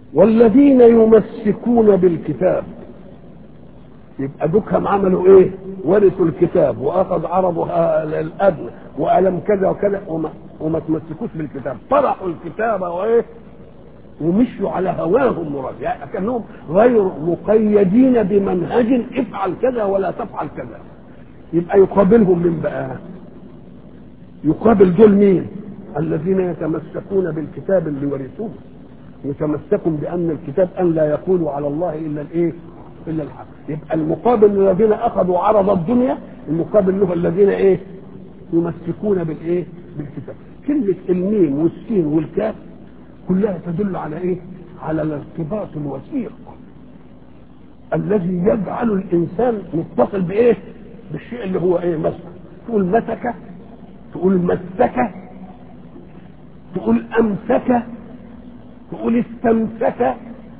والذين يمسكون بالكتاب يبقى دوكهم عملوا ايه ورثوا الكتاب واخذ عرضه الادنى والم كذا وكذا وما, وما تمسكوش بالكتاب طرحوا الكتاب وايه ومشوا على هواهم مراد يعني كانهم غير مقيدين بمنهج افعل كذا ولا تفعل كذا يبقى يقابلهم من بقى يقابل دول مين الذين يتمسكون بالكتاب اللي ورثوه يتمسكوا بان الكتاب ان لا يقولوا على الله الا الايه الا الحق يبقى المقابل الذين اخذوا عرض الدنيا المقابل له الذين ايه يمسكون بالايه بالكتاب كلمه الميم والسين والكاف كلها تدل على ايه على الارتباط الوثيق الذي يجعل الانسان متصل بايه بالشيء اللي هو ايه مسك تقول مسك تقول مسك تقول امسك تقول استمسك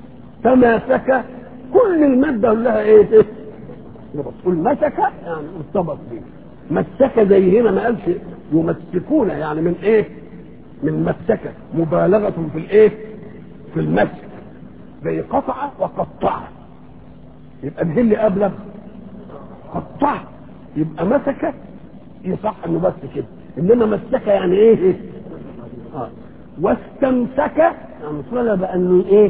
تماسك كل المادة لها ايه ايه تقول مسك يعني ارتبط به مسك زي هنا ما قالش يمسكون يعني من ايه من مسك مبالغة في الايه في المسك زي قطع وقطع يبقى ده اللي ابلغ قطع يبقى مسك يصح انه بس كده انما مسك يعني ايه آه. واستمسك يعني طلب انه ايه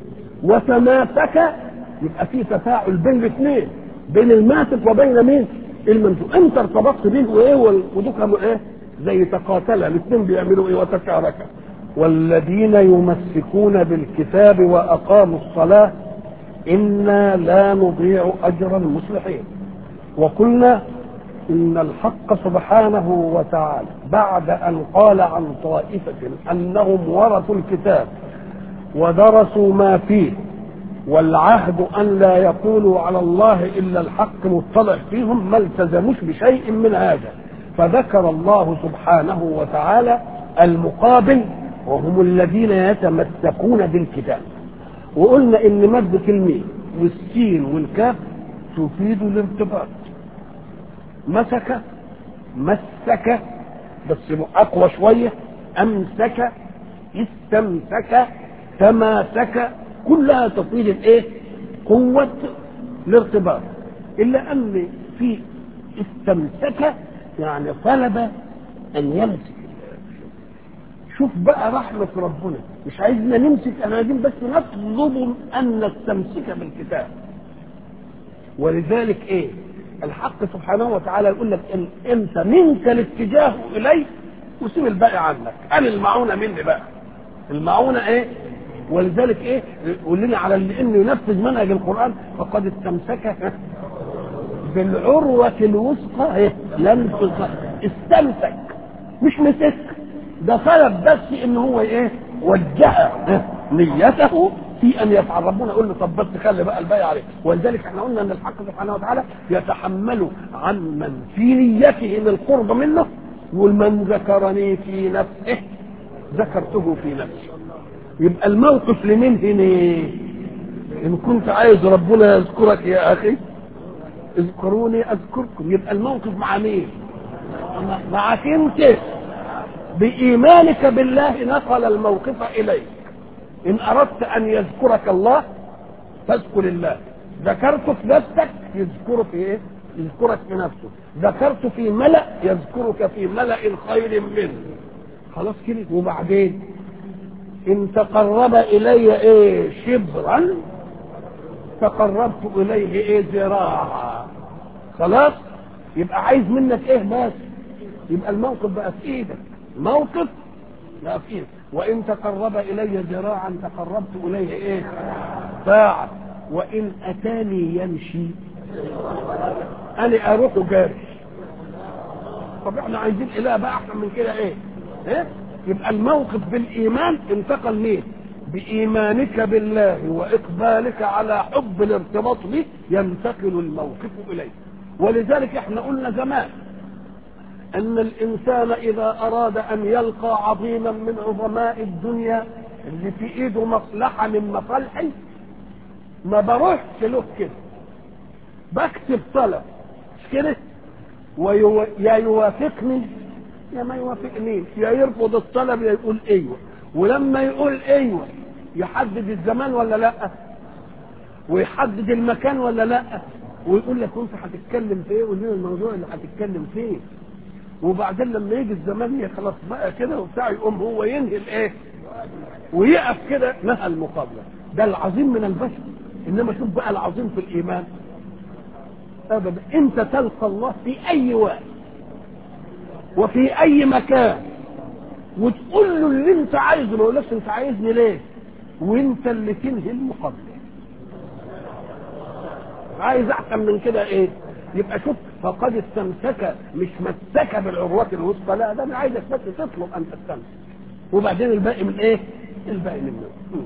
وتماسك يبقى في تفاعل بين الاثنين بين الماسك وبين مين الممسوك انت ارتبطت به وايه ودوك ايه زي تقاتلا الاثنين بيعملوا ايه وتشاركا والذين يمسكون بالكتاب واقاموا الصلاه انا لا نضيع اجر المصلحين وقلنا ان الحق سبحانه وتعالى بعد ان قال عن طائفه انهم ورثوا الكتاب ودرسوا ما فيه والعهد ان لا يقولوا على الله الا الحق مطلع فيهم ما التزموش بشيء من هذا فذكر الله سبحانه وتعالى المقابل وهم الذين يتمسكون بالكتاب وقلنا ان مادة الميم والسين والكاف تفيد الارتباط مسك مسك بس اقوى شويه امسك استمسك تماسك كلها تفيد الايه قوه الارتباط الا ان في استمسك يعني طلب ان يمسك شوف بقى رحمة ربنا مش عايزنا نمسك انا عايزين بس نطلب ان نستمسك بالكتاب ولذلك ايه الحق سبحانه وتعالى يقول لك إن انت منك الاتجاه اليه وسيب الباقي عنك انا المعونه مني بقى المعونه ايه ولذلك ايه يقول لنا على اللي انه ينفذ منهج القران فقد استمسك بالعروة الوثقى ايه لم استمسك مش مسك ده طلب بس ان هو ايه وجه نيته في ان يفعل ربنا يقول له طب بس خلي بقى الباقي عليه ولذلك احنا قلنا ان الحق سبحانه وتعالى يتحمل عن من في نيته القرب منه يقول من ذكرني في نفسه ذكرته في نفسي يبقى الموقف لمين هنا ان كنت عايز ربنا يذكرك يا اخي اذكروني اذكركم يبقى الموقف مع مين معك انت بايمانك بالله نقل الموقف اليك ان اردت ان يذكرك الله فاذكر الله ذكرت في نفسك يذكرك في ايه يذكرك في نفسه ذكرت في ملأ يذكرك في ملأ خير منه خلاص كده وبعدين ان تقرب الي ايه شبرا تقربت اليه ايه ذراعا خلاص يبقى عايز منك ايه بس يبقى الموقف بقى في ايدك موقف لا في ايدك وان تقرب الي ذراعا تقربت اليه ايه باعا وان اتاني يمشي انا اروح جاري طب احنا عايزين اله بقى احسن من كده ايه ايه يبقى الموقف بالايمان انتقل ليه بإيمانك بالله وإقبالك على حب الارتباط به ينتقل الموقف إليه ولذلك احنا قلنا زمان أن الإنسان إذا أراد أن يلقى عظيما من عظماء الدنيا اللي في إيده مصلحة من مصالحي ما بروحش له كده بكتب طلب مش كده ويو... يا يوافقني يا ما يوافقنيش يا يرفض الطلب يا يقول ايوه ولما يقول ايوه يحدد الزمان ولا لا ويحدد المكان ولا لا ويقول لك انت هتتكلم في ايه قول لنا الموضوع اللي هتتكلم فيه وبعدين لما يجي الزمان هي خلاص بقى كده وبتاع يقوم هو ينهي الايه ويقف كده نهى المقابله ده العظيم من البشر انما شوف بقى العظيم في الايمان ابدا انت تلقى الله في اي وقت وفي اي مكان وتقول له اللي انت عايزه ما يقولكش انت عايزني ليه وانت اللي تنهي المقابله عايز احسن من كده ايه يبقى شوف فقد استمسك مش مسك بالعروة الوسطى لا ده انا عايزك بس تطلب ان تستمسك وبعدين الباقي من ايه الباقي منه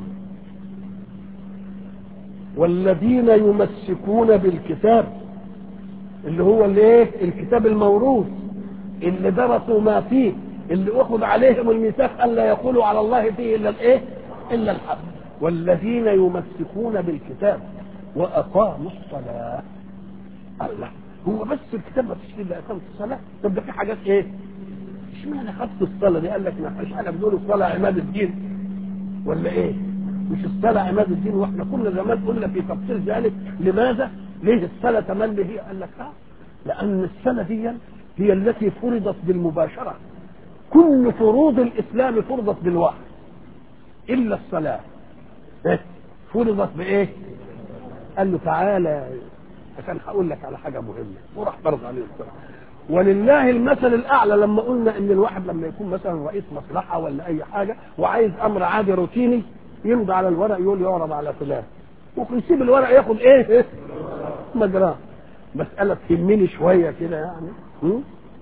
والذين يمسكون بالكتاب اللي هو الايه الكتاب الموروث اللي درسوا ما فيه اللي اخذ عليهم الميثاق الا يقولوا على الله فيه الا الايه الا الحق والذين يمسكون بالكتاب واقاموا الصلاه الله هو بس الكتاب ما فيش الا اقامه الصلاه طب ده في حاجات ايه اشمعنى خدت الصلاه دي قال لك ما فيش حاجه بنقول الصلاه عماد الدين ولا ايه مش الصلاه عماد الدين واحنا كنا زمان قلنا في تفصيل ذلك لماذا ليه الصلاه تملي هي قال لك اه لان الصلاه دي هي التي فرضت بالمباشره كل فروض الاسلام فرضت بالوحي الا الصلاه إيه؟ فرضت بايه قال له تعالى عشان هقول لك على حاجه مهمه وراح فرض عليه الصلاه ولله المثل الاعلى لما قلنا ان الواحد لما يكون مثلا رئيس مصلحه ولا اي حاجه وعايز امر عادي روتيني يمضي على الورق يقول يعرض على فلان ويسيب الورق ياخد ايه مجراه مساله تهمني شويه كده يعني م?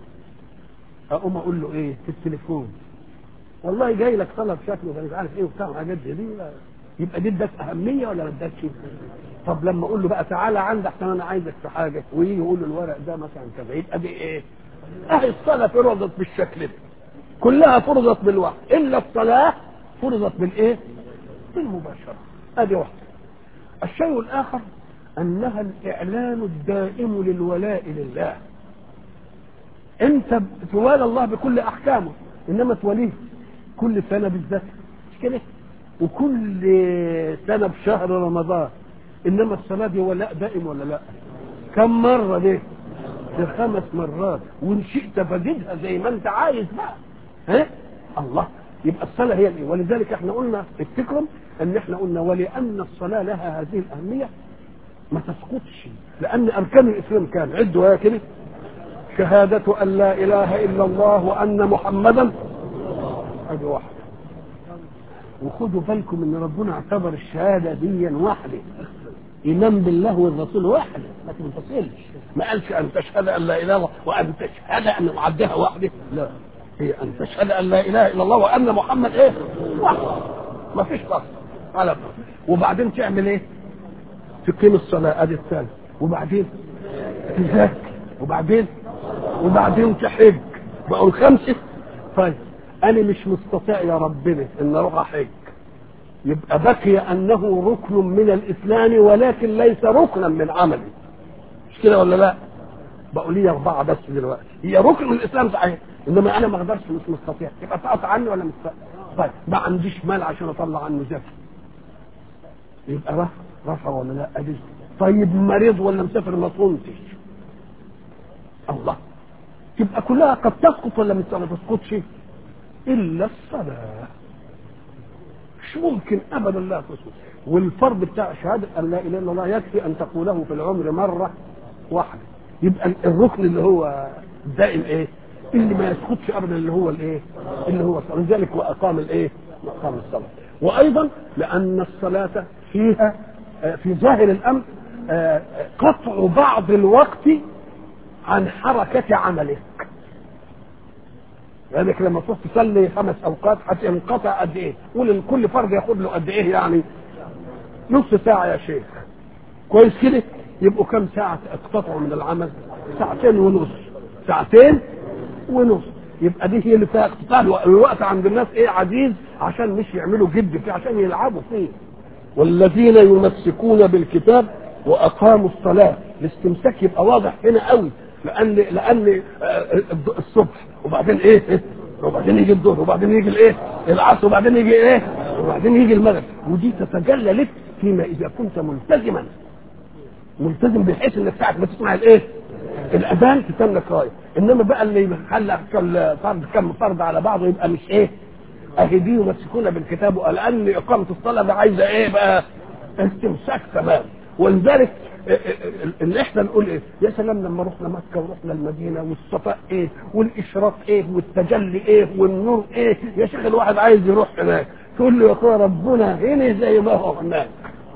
اقوم اقول له ايه في التليفون والله جاي لك طلب شكله مش عارف ايه وبتاع حاجات زي دي يبقى دي اداك اهميه ولا ما اداكش طب لما اقول له بقى تعالى عندي احسن انا عايزك في حاجه ويجي يقول له الورق ده مثلا كذا يبقى دي ايه؟ اهي الصلاه فرضت بالشكل ده كلها فرضت بالوحي الا الصلاه فرضت بالايه؟ بالمباشره ادي واحده الشيء الاخر انها الاعلان الدائم للولاء لله انت توالى الله بكل احكامه انما توليه كل سنه بالذات مش كده وكل سنه بشهر رمضان انما الصلاه دي ولاء دائم ولا لا كم مره دي دي خمس مرات وان شئت فزدها زي ما انت عايز بقى ها الله يبقى الصلاه هي الايه ولذلك احنا قلنا افتكروا ان احنا قلنا ولان الصلاه لها هذه الاهميه ما تسقطش لان اركان الاسلام كان عدوا يا كده شهادة أن لا إله إلا الله وأن محمدا هذه واحدة وخدوا بالكم ان ربنا اعتبر الشهاده دي واحده ايمان بالله والرسول واحده ما تنفصلش ما قالش ان تشهد ان لا اله الا الله وان تشهد ان معدها واحده لا هي ان تشهد ان لا اله الا الله وان محمد ايه واحده ما فيش قصد على وبعدين تعمل ايه تقيم الصلاه ادي الثاني وبعدين تزكي وبعدين وبعدين تحج بقوا الخمسه طيب انا مش مستطيع يا ربنا ان اروح احج يبقى بقي انه ركن من الاسلام ولكن ليس ركنا من عملي مش كده ولا لا بقوا لي اربعه بس دلوقتي هي ركن من الاسلام صحيح انما انا ما اقدرش مش مستطيع يبقى تقطع عني ولا مش طيب ما عنديش مال عشان اطلع عنه زكاه يبقى رفع رفع ولا لا ادي طيب مريض ولا مسافر ما صمتش الله تبقى كلها قد تسقط ولا ما تسقطش الا الصلاه مش ممكن ابدا لا تسقط والفرض بتاع شهاده ان لا اله الا الله يكفي ان تقوله في العمر مره واحده يبقى الركن اللي هو دائم ايه اللي ما يسقطش ابدا اللي هو الايه اللي هو الصلاه لذلك واقام الايه مقام الصلاه وايضا لان الصلاه فيها في ظاهر الامر قطع بعض الوقت عن حركه عملك لانك لما تروح تصلي خمس اوقات هتنقطع قد ايه؟ قول ان كل فرد ياخد له قد ايه يعني؟ نص ساعه يا شيخ. كويس كده؟ يبقوا كم ساعه اقتطعوا من العمل؟ ساعتين ونص. ساعتين ونص. يبقى دي هي اللي فيها اقتطاع الوقت عند الناس ايه عزيز عشان مش يعملوا جد فيه عشان يلعبوا فيه. والذين يمسكون بالكتاب واقاموا الصلاه الاستمساك يبقى واضح هنا قوي لان لان الصبح وبعدين ايه وبعدين يجي الظهر وبعدين يجي الايه العصر وبعدين يجي ايه وبعدين يجي المغرب ودي تتجلى لك فيما اذا كنت ملتزما ملتزم بحيث انك ساعه ما تسمع الايه؟ الاذان تستنى رايه انما بقى اللي يخلى فرض كم فرض على بعضه يبقى مش ايه؟ اهي دي يمسكون بالكتاب لان اقامه الصلاه ده عايزه ايه بقى؟ استمساك تمام ولذلك ان احنا نقول ايه يا سلام لما رحنا مكه ورحنا المدينه والصفاء ايه والاشراق ايه والتجلي ايه والنور ايه يا شيخ الواحد عايز يروح هناك تقول له يا اخويا ربنا هنا زي ما هو هناك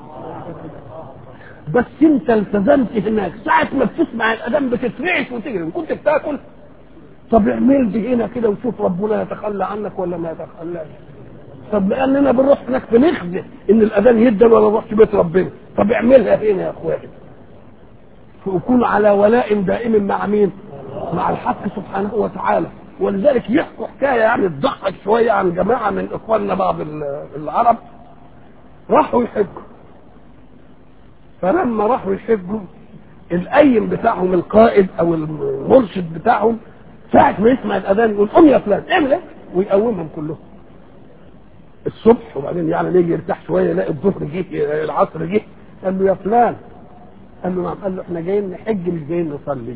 بس انت التزمت هناك ساعة ما بتسمع الاذان بتترعش وتجري كنت بتاكل طب اعمل دي هنا كده وشوف ربنا يتخلى عنك ولا ما يتخلاش طب لاننا بنروح هناك بنخزي ان الاذان يدن ولا نروحش بيت ربنا طب اعملها هنا يا اخويا وكون على ولاء دائم مع مين؟ مع الحق سبحانه وتعالى ولذلك يحكوا حكايه يعني تضحك شويه عن جماعه من اخواننا بعض العرب راحوا يحجوا فلما راحوا يحجوا القيم بتاعهم القائد او المرشد بتاعهم ساعة ما يسمع الأذان يقول قوم يا فلان اعمل ايه ويقومهم كلهم الصبح وبعدين يعني نيجي يرتاح شويه يلاقي الظهر جه العصر جه قال له يا فلان قال له نعم قال له احنا جايين نحج مش جايين نصلي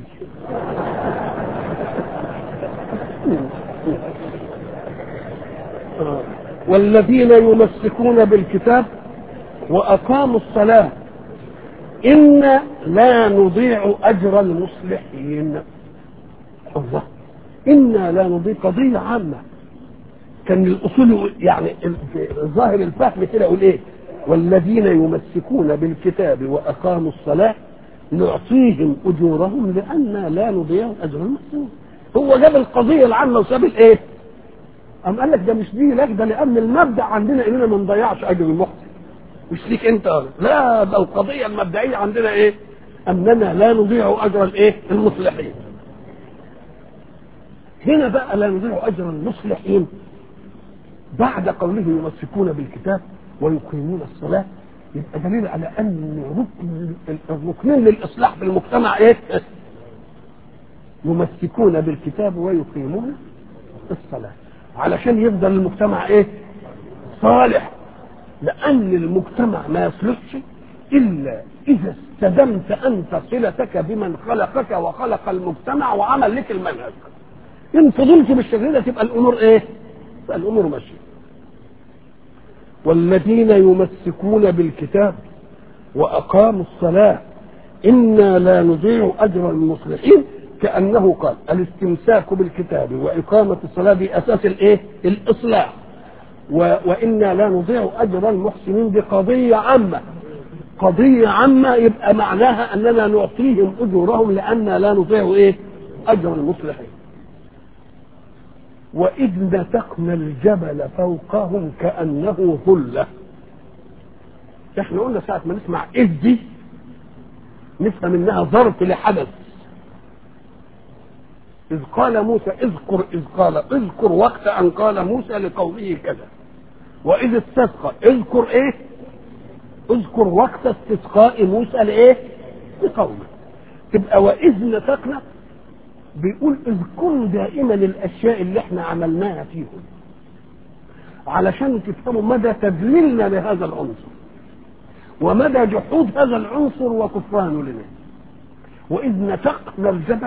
والذين يمسكون بالكتاب واقاموا الصلاه انا لا نضيع اجر المصلحين الله انا لا نضيع قضيه عامه كان الاصول يعني ظاهر الفهم كده يقول ايه والذين يمسكون بالكتاب واقاموا الصلاه نعطيهم اجورهم لان لا نضيع اجر المحسنين هو جاب القضيه العامه وساب الايه؟ أم قال لك ده مش دي لك ده لان المبدا عندنا اننا ما نضيعش اجر المحسن مش ليك انت لا ده القضيه المبدئيه عندنا ايه؟ اننا لا نضيع اجر الايه؟ المصلحين هنا بقى لا نضيع اجر المصلحين بعد قوله يمسكون بالكتاب ويقيمون الصلاة يبقى دليل على أن ركن الركنين للإصلاح في المجتمع إيه؟ يمسكون بالكتاب ويقيمون الصلاة علشان يفضل المجتمع إيه؟ صالح لأن المجتمع ما يصلحش إلا إذا استدمت أنت صلتك بمن خلقك وخلق المجتمع وعمل لك المنهج إن فضلت بالشكل ده تبقى الأمور إيه؟ تبقى الأمور ماشية والذين يمسكون بالكتاب واقاموا الصلاه انا لا نضيع اجر المصلحين كانه قال الاستمساك بالكتاب واقامه الصلاه باساس الايه؟ الاصلاح و... وانا لا نضيع اجر المحسنين دي قضيه عامه قضيه عامه يبقى معناها اننا نعطيهم اجورهم لان لا نضيع ايه؟ اجر المصلحين وإذ نتقنا الجبل فوقهم كأنه ظلة احنا قلنا ساعة ما نسمع إذ دي نفهم إنها ظرف لحدث إذ قال موسى اذكر إذ قال اذكر وقت أن قال موسى لقومه كذا وإذ استسقى اذكر إيه اذكر وقت استسقاء موسى لإيه لقومه تبقى وإذ نتقنا بيقول اذكروا دائما الاشياء اللي احنا عملناها فيهم علشان تفهموا مدى تذليلنا لهذا العنصر ومدى جحود هذا العنصر وكفرانه لنا واذ نتقنا الجبل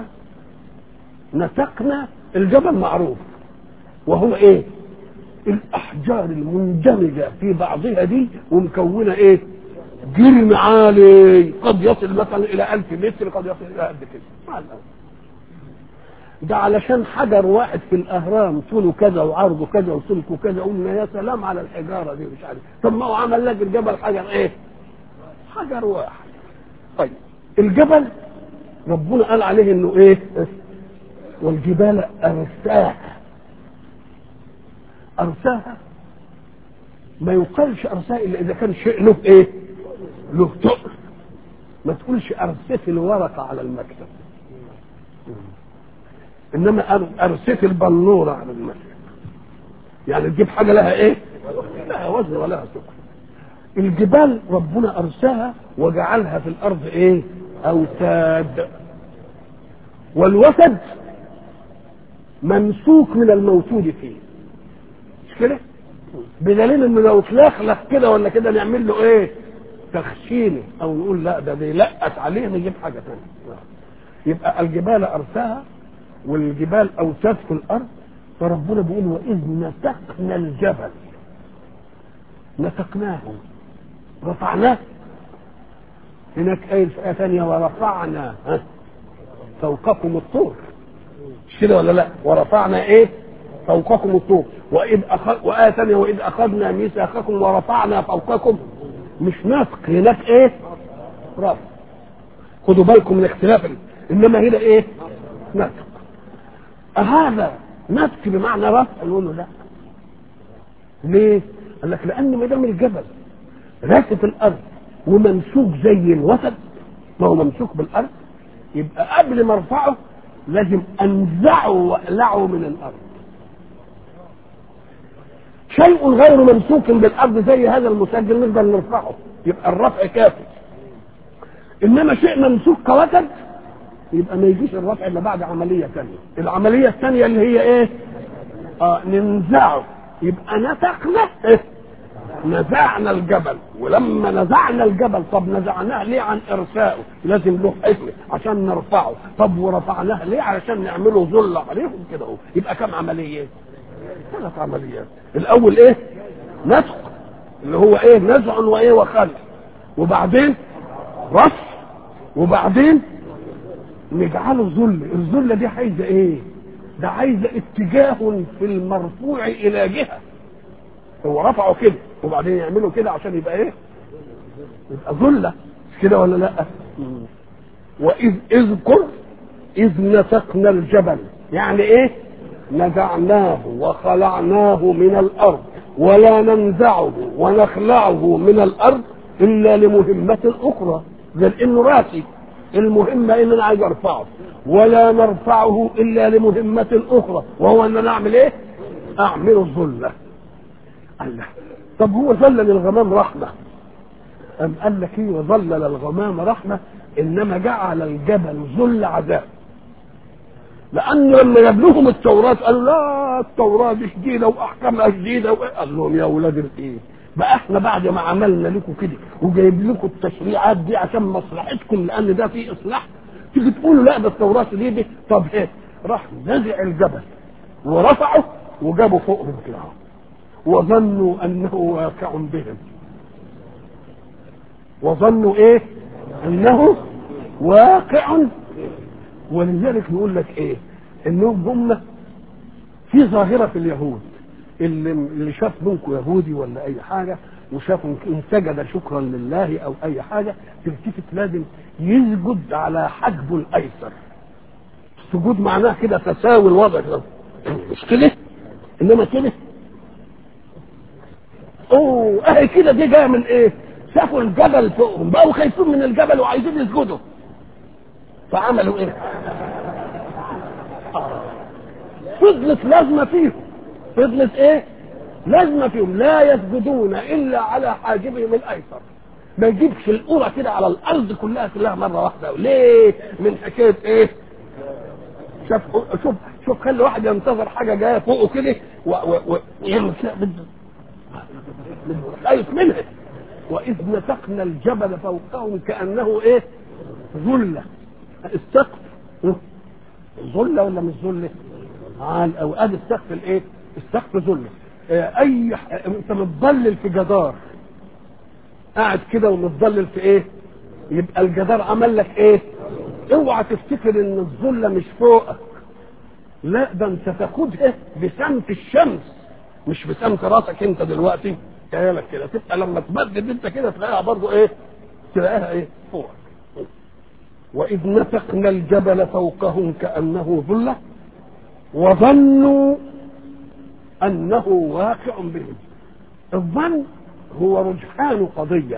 نتقنا الجبل معروف وهو ايه الاحجار المندمجه في بعضها دي ومكونه ايه جرم عالي قد يصل مثلا الى ألف متر قد يصل الى قد كده مع الأول. ده علشان حجر واحد في الاهرام طوله كذا وعرضه كذا وسلكه كذا قلنا يا سلام على الحجاره دي مش عارف طب ما هو عمل لك الجبل حجر ايه؟ حجر واحد طيب الجبل ربنا قال عليه انه ايه؟ والجبال ارساها ارساها ما يقالش ارساها الا اذا كان شيء له ايه؟ له تقل ما تقولش ارسيت الورقه على المكتب انما ارسيت البلوره على المكتب يعني تجيب حاجه لها ايه؟ لها وزن ولها ثقل الجبال ربنا ارساها وجعلها في الارض ايه؟ اوتاد والوسد ممسوك من الموجود فيه مش كده؟ بدليل انه لو اتلخلخ كده ولا كده نعمل له ايه تخشينه او نقول لا ده بيلقت عليه نجيب حاجه ثانيه يبقى الجبال ارساها والجبال اوتاد في الارض فربنا بيقول واذ نتقنا الجبل نتقناه رفعناه هناك آية في آية ثانية ورفعنا ها فوقكم الطور مش كده ولا لا ورفعنا ايه فوقكم الطور وإذ أخذ وآية ثانية وإذ أخذنا ميثاقكم ورفعنا فوقكم مش نسق هناك ايه رفع خدوا بالكم من اختلاف انما هنا ايه نسق هذا نسق بمعنى رفع نقول له لا ليه؟ قال لك لان ما دام الجبل راكب الارض وممسوك زي الوسد ما هو ممسوك بالارض يبقى قبل ما ارفعه لازم انزعه واقلعه من الارض شيء غير ممسوك بالارض زي هذا المسجل نقدر نرفعه يبقى الرفع كافي انما شيء ممسوك كوسد يبقى ما يجيش الرفع الا بعد عمليه ثانيه العمليه الثانيه اللي هي ايه اه ننزعه يبقى نسقنا إيه؟ نزعنا الجبل ولما نزعنا الجبل طب نزعناه ليه عن ارسائه لازم له حكمه عشان نرفعه طب ورفعناه ليه علشان نعمله ذله عليهم كده اهو يبقى كم عمليه ثلاث عمليات الاول ايه نسق اللي هو ايه نزع وايه وخلع وبعدين رفع وبعدين نجعله ذل الذله دي عايزه ايه ده عايزه اتجاه في المرفوع الى جهه هو رفعه كده وبعدين يعمله كده عشان يبقى ايه يبقى ذله مش كده ولا لا واذ اذكر اذ نسقنا الجبل يعني ايه نزعناه وخلعناه من الارض ولا ننزعه ونخلعه من الارض الا لمهمه اخرى غير انه راسي المهمه ان انا عايز ارفعه ولا نرفعه الا لمهمه اخرى وهو ان انا اعمل ايه؟ اعمل الظله الله طب هو ظلل الغمام رحمه أم قال لك ايه وظلل الغمام رحمه انما جعل الجبل ذل عذاب لان لما جاب لهم التوراه قالوا لا التوراه دي شديده واحكامها شديده قال لهم يا اولاد الايه بقى احنا بعد ما عملنا لكم كده وجايب لكم التشريعات دي عشان مصلحتكم لان ده فيه اصلاح تيجي تقولوا لا ده التوراه شديده طب ايه راح نزع الجبل ورفعه وجابوا فوقهم كده وظنوا انه واقع بهم وظنوا ايه انه واقع ولذلك نقول لك ايه انهم هم في ظاهره في اليهود اللي اللي شاف منكم يهودي ولا اي حاجه وشاف ان سجد شكرا لله او اي حاجه تلتفت لازم يسجد على حجبه الايسر السجود معناه كده تساوي الوضع كده مش كده انما كده اوه اهي كده دي جايه من ايه شافوا الجبل فوقهم بقوا خايفين من الجبل وعايزين يسجدوا فعملوا ايه فضلت لازمه فيهم فضلت ايه لازمه فيهم لا يسجدون الا على حاجبهم الايسر ما يجيبش القرى كده على الارض كلها كلها مره واحده ليه من حكايه ايه شوف شوف شوف خلي واحد ينتظر حاجه جايه فوقه كده ويعمل كده بده خايف منها واذ نسقنا الجبل فوقهم كانه ايه ذله السقف ذله ولا مش ذله عال او ادي السقف الايه السقف ذله اي انت متضلل في جدار قاعد كده ومتضلل في ايه يبقى الجدار عمل لك ايه اوعى تفتكر ان الذله مش فوقك لا ده انت تاخدها بسمت الشمس مش بسمت راسك انت دلوقتي لك كده تبقى لما تمدد انت كده تلاقيها برضو ايه تلاقيها ايه فوق واذ نسقنا الجبل فوقهم كانه ظله وظنوا انه واقع بهم الظن هو رجحان قضيه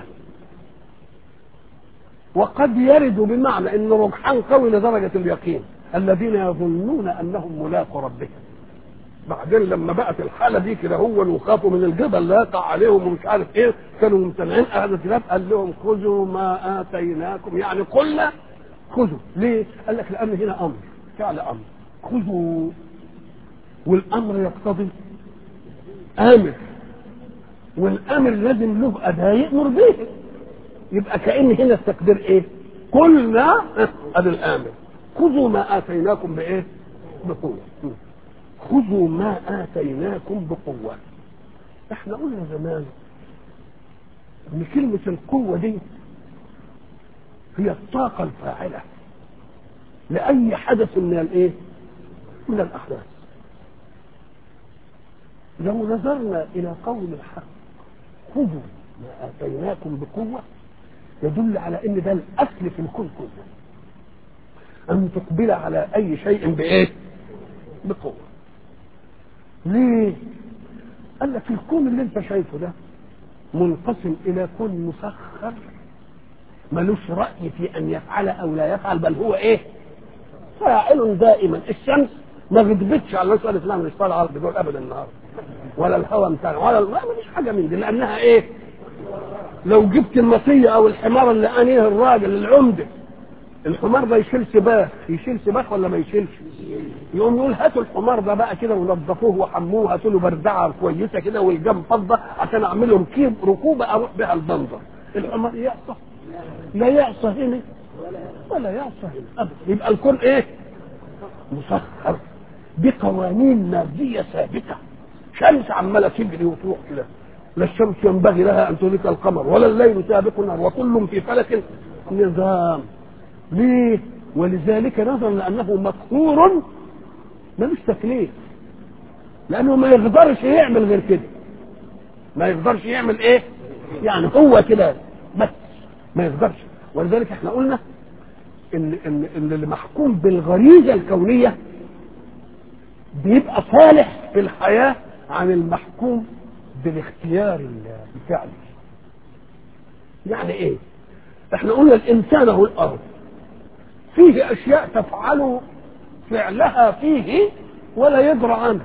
وقد يرد بمعنى ان رجحان قوي لدرجه اليقين الذين يظنون انهم ملاقوا ربهم بعدين لما بقت الحاله دي كده هو وخافوا من الجبل لا يقع عليهم ومش عارف ايه كانوا ممتنعين اهل الكتاب قال لهم خذوا ما اتيناكم يعني قلنا خذوا ليه؟ قال لك لان هنا امر فعل امر خذوا والامر يقتضي امر والامر لازم له اداه يامر به يبقى كان هنا التقدير ايه قلنا ادي الامر خذوا ما اتيناكم بايه بقوه خذوا ما اتيناكم بقوه احنا قلنا زمان ان كلمه القوه دي هي الطاقه الفاعله لاي حدث من الايه من الاحداث لو نظرنا الى قول الحق خذوا ما اتيناكم بقوه يدل على ان ده الاصل في الكون كله ان تقبل على اي شيء بايه بقوه ليه قال لك الكون اللي انت شايفه ده منقسم الى كون مسخر ملوش راي في ان يفعل او لا يفعل بل هو ايه فاعل دائما الشمس ما غضبتش على الناس قالت لا مش طالعه على دول ابدا النهارده ولا الهواء بتاعنا ولا ما فيش حاجه من دي لانها ايه لو جبت المطيه او الحمار اللي انيه الراجل العمده الحمار ده يشيل سباخ يشيل سباخ ولا ما يشيلش يقوم يقول هاتوا الحمار ده بقى كده ونظفوه وحموه هاتوا له بردعه كويسه كده والجنب فضه عشان اعمل له ركيب ركوبه اروح بها البندر الحمار يعصى لا يعصى هنا ولا يعصى هنا ابدا يبقى الكون ايه مسخر بقوانين ماديه ثابته شمس عماله تجري وتروح كده لا الشمس ينبغي لها ان تدرك القمر ولا الليل سابق النهار وكل في فلك نظام ليه ولذلك نظرا لانه مقهور ملوش تكليف لانه ما يقدرش يعمل غير كده ما يقدرش يعمل ايه يعني هو كده بس ما يقدرش ولذلك احنا قلنا ان ان ان اللي محكوم بالغريزه الكونيه بيبقى صالح في الحياه عن المحكوم بالاختيار الفعلي يعني ايه احنا قلنا الانسان هو الارض فيه اشياء تفعل فعلها فيه ولا يدرى عنها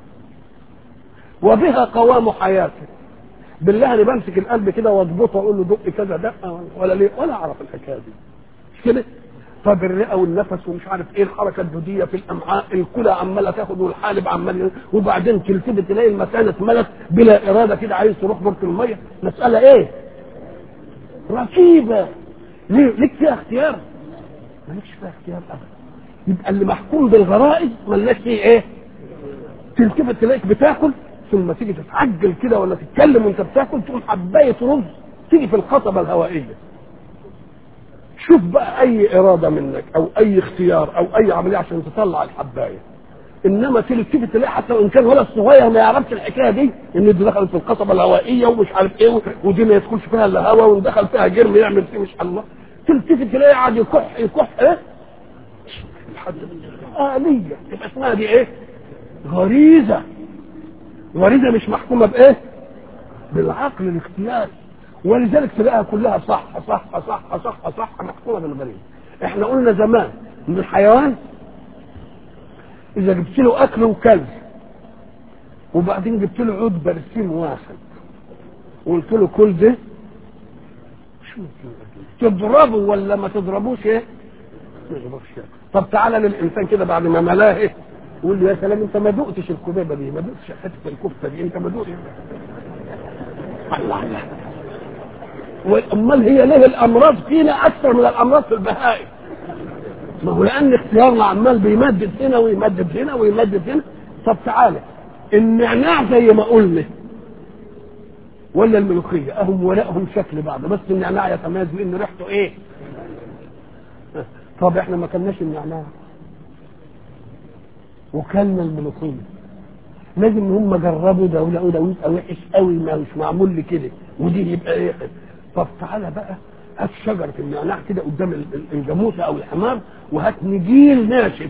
وبها قوام حياته بالله انا بمسك القلب كده واضبطه واقول له دق كذا دقه ولا ليه ولا اعرف الحكايه دي مش كده طب الرئه والنفس ومش عارف ايه الحركه الدوديه في الامعاء الكلى عماله تاخد والحالب عمال وبعدين تلتفت تلاقي المكان اتملت بلا اراده كده عايز تروح برك الميه مساله ايه؟ ركيبه ليه؟ ليك فيها اختيار؟ مالكش فيها اختيار ابدا يبقى اللي محكوم بالغرائز ملناش فيه ايه؟ تلتفت تلاقيك بتاكل ثم تيجي تتعجل كده ولا تتكلم وانت بتاكل تقوم حبايه رز تيجي في القصبه الهوائيه شوف بقى اي اراده منك او اي اختيار او اي عمليه عشان تطلع الحبايه انما تلتفت تلاقي حتى وان كان ولد صغير ما يعرفش الحكايه دي ان دي دخلت في القصبه الهوائيه ومش عارف ايه ودي ما يدخلش فيها الا هواء وان دخل فيها جرم يعمل فيه مش الله تلتفت تلاقي قاعد يكح يكح ايه لحد آلية تبقى اسمها دي ايه؟ غريزة غريزة مش محكومة بايه؟ بالعقل الاختياري ولذلك تلاقيها كلها صح صح صح صح صح محكومة بالغريزة احنا قلنا زمان ان الحيوان اذا جبت له اكل وكلب وبعدين جبت له عود برسيم واحد وقلت له كل ده شو تضربه ولا ما تضربوش ايه؟ ما تضربوش طب تعالى للانسان كده بعد ما ملاه ايه؟ يقول له يا سلام انت ما دقتش الكبابه دي ما دقتش حته الكفته دي انت ما دقتش الله الله امال هي ليه الامراض فينا اكثر من الامراض في البهائم ما هو لان اختيارنا عمال بيمدد هنا ويمدد هنا ويمدد هنا طب تعالى النعناع زي ما قلنا ولا الملوخيه اهم ولائهم شكل بعض بس النعناع يتميز بان ريحته ايه طب احنا ما كلناش النعناع وكلنا الملوخيه لازم هم جربوا ده ولقوا ده يبقى وحش قوي ما مش معمول لي كده ودي يبقى ايه طب تعالى بقى هات شجره النعناع كده قدام الجاموسه او الحمار وهات نجيل ناشف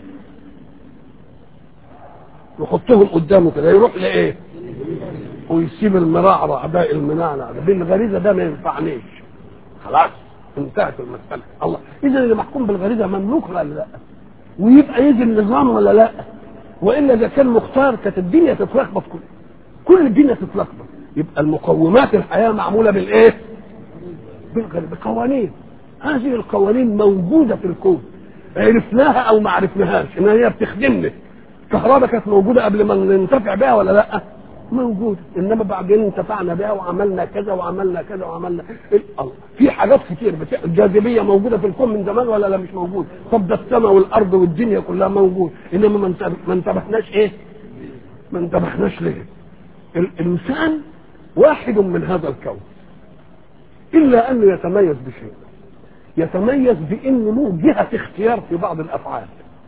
وحطهم قدامه كده يروح لايه؟ ويسيب المراعرة باقي المنعنع ده بالغريزه ده ما ينفعنيش خلاص انتهت المساله الله اذا اللي محكوم بالغريزه مملوك ولا لا؟ ويبقى يجي النظام ولا لا؟ والا اذا كان مختار كانت الدنيا تتلخبط كل كل الدنيا تتلخبط يبقى المقومات الحياه معموله بالايه؟ بقوانين هذه القوانين موجوده في الكون عرفناها او ما عرفناهاش ان هي بتخدمنا الكهرباء كانت موجوده قبل ما ننتفع بها ولا لا؟ موجودة إنما بعدين انتفعنا بها وعملنا كذا وعملنا كذا وعملنا إيه؟ الله في حاجات كتير بت... الجاذبية موجودة في الكون من زمان ولا لا مش موجود طب ده السماء والأرض والدنيا كلها موجود إنما ما انتبه... ما انتبهناش إيه ما انتبهناش ليه الإنسان واحد من هذا الكون إلا أنه يتميز بشيء يتميز بأنه له جهة اختيار في بعض الأفعال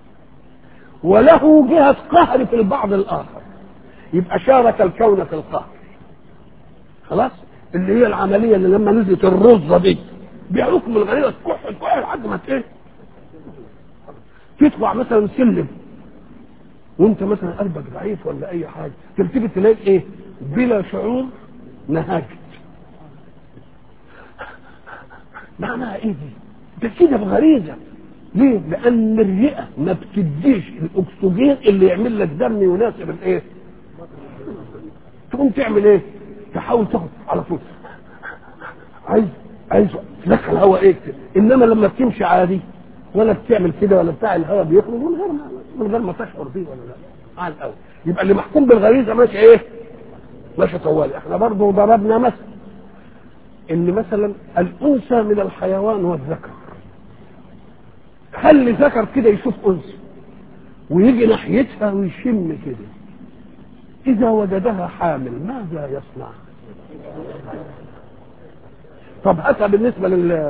وله جهة قهر في البعض الآخر يبقى شارك الكون في القهر خلاص اللي هي العملية اللي لما نزلت الرزة دي بحكم الغريزة تكح تكح لحد ما ايه تطلع مثلا سلم وانت مثلا قلبك ضعيف ولا اي حاجة تلتفت تلاقي ايه بلا شعور نهجت معناها ايه دي ده كده بغريزة ليه؟ لأن الرئة ما بتديش الأكسجين اللي يعمل لك دم يناسب الإيه؟ تقوم تعمل إيه؟ تحاول تاخد على طول عايز عايز تدخل هواء إيه كتير. إنما لما بتمشي عادي ولا بتعمل كده ولا بتاع الهواء بيخرج من غير ما من غير ما تشعر بيه ولا لا على الأول يبقى اللي محكوم بالغريزة ماشي إيه؟ ماشي طوالي إحنا برضه ضربنا مثل إن مثلا الأنثى من الحيوان والذكر خلي ذكر كده يشوف انثى ويجي ناحيتها ويشم كده اذا وجدها حامل ماذا يصنع طب هاتها بالنسبه لل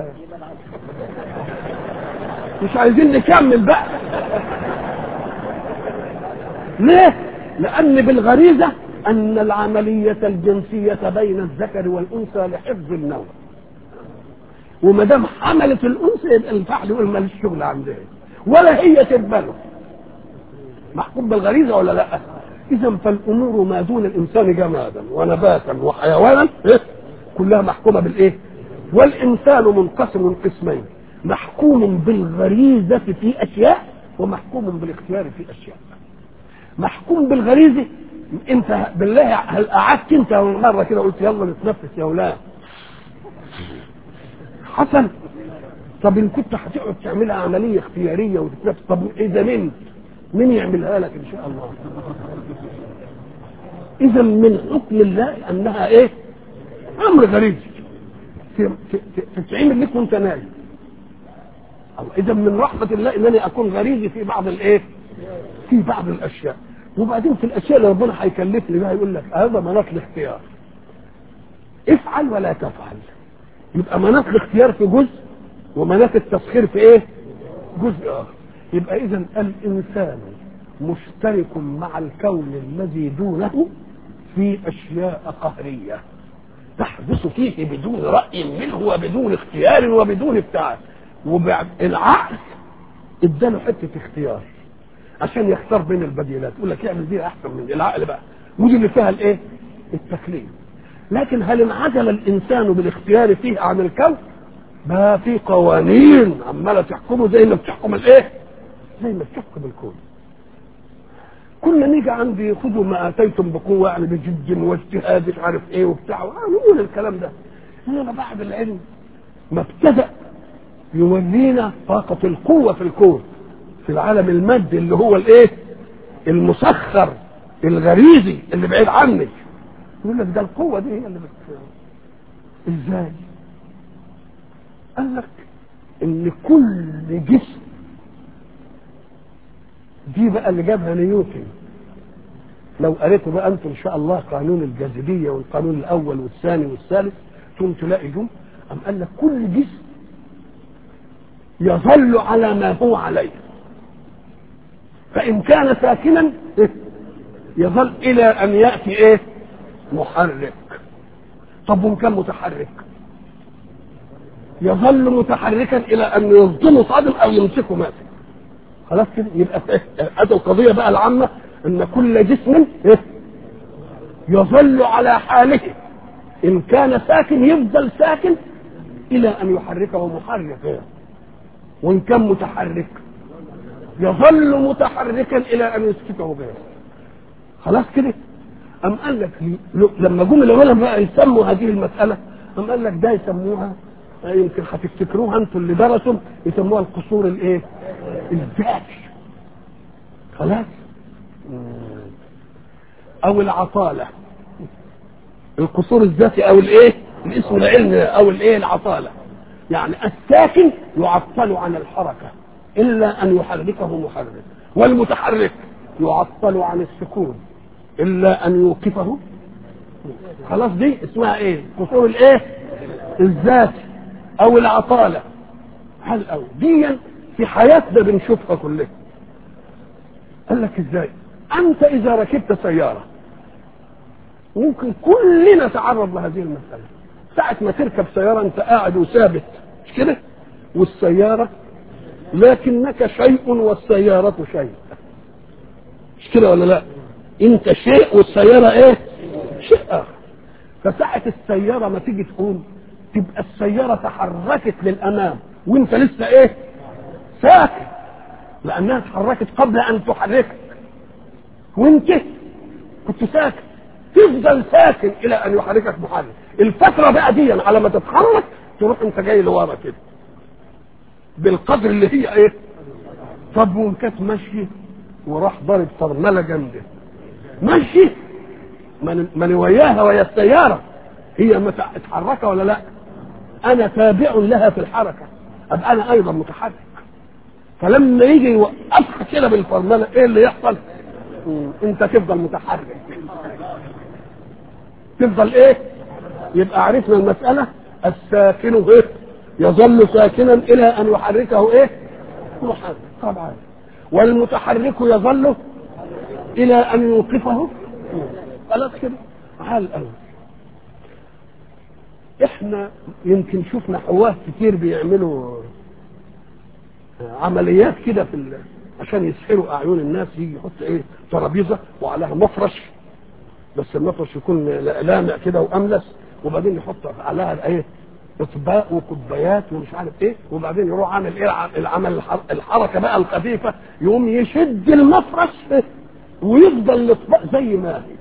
مش عايزين نكمل بقى ليه لان بالغريزه ان العمليه الجنسيه بين الذكر والانثى لحفظ النوم وما دام حملت الانثى يبقى الفحل يقول ماليش شغل عندها ولا هي تقبله محكوم بالغريزه ولا لا؟ اذا فالامور ما دون الانسان جمادا ونباتا وحيوانا إيه؟ كلها محكومه بالايه؟ والانسان منقسم قسمين محكوم بالغريزه في اشياء ومحكوم بالاختيار في اشياء محكوم بالغريزه انت بالله هل قعدت انت مره كده قلت يلا نتنفس يا اولاد حسن طب ان كنت هتقعد تعملها عمليه اختياريه وتتنفس طب اذا من مين يعملها لك ان شاء الله اذا من حكم الله انها ايه امر غريب تتعمل لك وانت نايم اذا من رحمه الله انني اكون غريزي في بعض الايه في بعض الاشياء وبعدين في الاشياء اللي ربنا هيكلفني بها يقول لك هذا مناط الاختيار افعل ولا تفعل يبقى مناط الاختيار في جزء ومناط التسخير في ايه جزء اخر يبقى اذا الانسان مشترك مع الكون الذي دونه في اشياء قهريه تحدث فيه بدون راي منه وبدون اختيار وبدون بتاع وبعد العقل اداله حته اختيار عشان يختار بين البديلات يقول لك اعمل دي احسن من العقل بقى ودي اللي فيها الايه التكليف لكن هل انعزل الانسان بالاختيار فيه عن الكون ما في قوانين عماله تحكمه زي ما بتحكم الايه زي ما بتحكم الكون كنا نيجي عندي خذوا ما اتيتم بقوه يعني بجد واجتهاد مش عارف ايه وبتاع نقول الكلام ده انما بعد العلم ما ابتدا يورينا طاقه القوه في الكون في العالم المادي اللي هو الايه المسخر الغريزي اللي بعيد عنك يقول لك ده القوة دي هي اللي بت ازاي؟ قال لك ان كل جسم دي بقى اللي جابها نيوتن لو قريتوا بقى انتم ان شاء الله قانون الجاذبية والقانون الاول والثاني والثالث ثم تلاقي جم أم قال لك كل جسم يظل على ما هو عليه فإن كان ساكنا يظل إلى أن يأتي إيه؟ محرك طب وإن كان متحرك يظل متحركا إلى أن يصدمه صادم أو يمسكه ماسك خلاص كده يبقى هذه القضية بقى العامة أن كل جسم يظل على حاله إن كان ساكن يفضل ساكن إلى أن يحركه محرك وإن كان متحرك يظل متحركا الى ان يسكته غيره خلاص كده ام قال لك لما جم العلماء بقى يسموا هذه المساله ام قال لك ده يسموها يمكن هتفتكروها انتوا اللي درسوا يسموها القصور الايه الذاتي خلاص او العطاله القصور الذاتي او الايه الاسم العلمي او الايه العطاله يعني الساكن يعطل عن الحركه الا ان يحركه محرك والمتحرك يعطل عن السكون الا ان يوقفه خلاص دي اسمها ايه قصور الايه الذاتي او العطاله هل او دي في حياتنا بنشوفها كلها قال لك ازاي انت اذا ركبت سياره ممكن كلنا نتعرض لهذه المساله ساعه ما تركب سياره انت قاعد وثابت مش كده والسياره لكنك شيء والسياره شيء مش كده ولا لا انت شيء والسياره ايه شيء اخر فساعه السياره ما تيجي تقوم تبقى السياره تحركت للامام وانت لسه ايه ساكن لانها اتحركت قبل ان تحركك وانت كنت ساكن تفضل ساكن الى ان يحركك محرك الفتره بقى دي على ما تتحرك تروح انت جاي لورا كده بالقدر اللي هي ايه طب وان كانت ماشيه وراح ضارب فرمله جامده ماشي من وياها ويا السياره هي متحركه ولا لا انا تابع لها في الحركه ابقى انا ايضا متحرك فلما يجي يوقفها كده بالفرمله ايه اللي يحصل انت تفضل متحرك تفضل ايه يبقى عرفنا المساله الساكن ايه يظل ساكنا الى ان يحركه ايه محرك طبعا والمتحرك يظل الى ان يوقفه خلاص كده على الاول احنا يمكن شفنا حواة كتير بيعملوا عمليات كده في ال... عشان يسحروا اعين الناس يجي يحط ايه ترابيزه وعليها مفرش بس المفرش يكون لامع كده واملس وبعدين يحط عليها ايه اطباق وكوبايات ومش عارف ايه وبعدين يروح عامل ايه العمل الحركه بقى الخفيفه يقوم يشد المفرش ويفضل الاطباق زي ما هي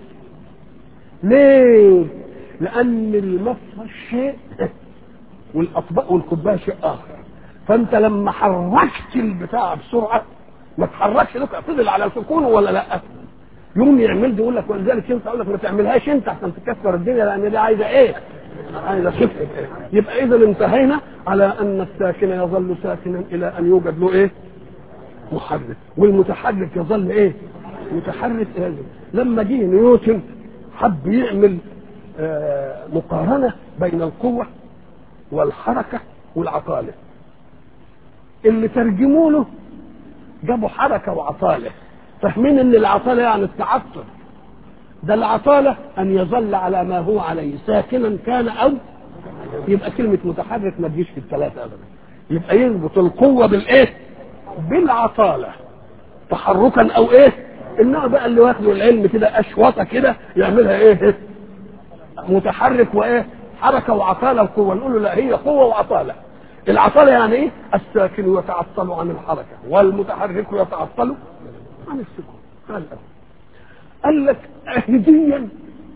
ليه؟ لان المفرش شيء والاطباق والكوبايه شيء اخر فانت لما حركت البتاع بسرعه ما تحركش لك فضل على سكونه ولا لا يوم يعمل دي يقول لك ولذلك انت اقول لك ما تعملهاش انت عشان تكسر الدنيا لان دي عايزه ايه؟ عايزه خفه يبقى اذا انتهينا على ان الساكن يظل ساكنا الى ان يوجد له ايه؟ محرك والمتحرك يظل ايه؟ متحرك ايه؟ لما جه نيوتن حب يعمل آه مقارنه بين القوه والحركه والعطاله اللي ترجموا له جابوا حركه وعطاله فاهمين ان العطاله يعني التعطل ده العطاله ان يظل على ما هو عليه ساكنا كان او يبقى كلمه متحرك ما تجيش في الثلاثه ابدا يبقى يربط القوه بالايه بالعطاله تحركا او ايه انما بقى اللي واخدوا العلم كده اشوطه كده يعملها ايه متحرك وايه حركه وعطاله وقوه نقول له لا هي قوه وعطاله العطاله يعني ايه الساكن يتعطل عن الحركه والمتحرك يتعطل عن السكون قال قال لك اهديا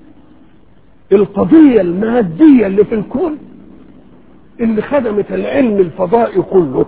القضيه الماديه اللي في الكون اللي خدمت العلم الفضائي كله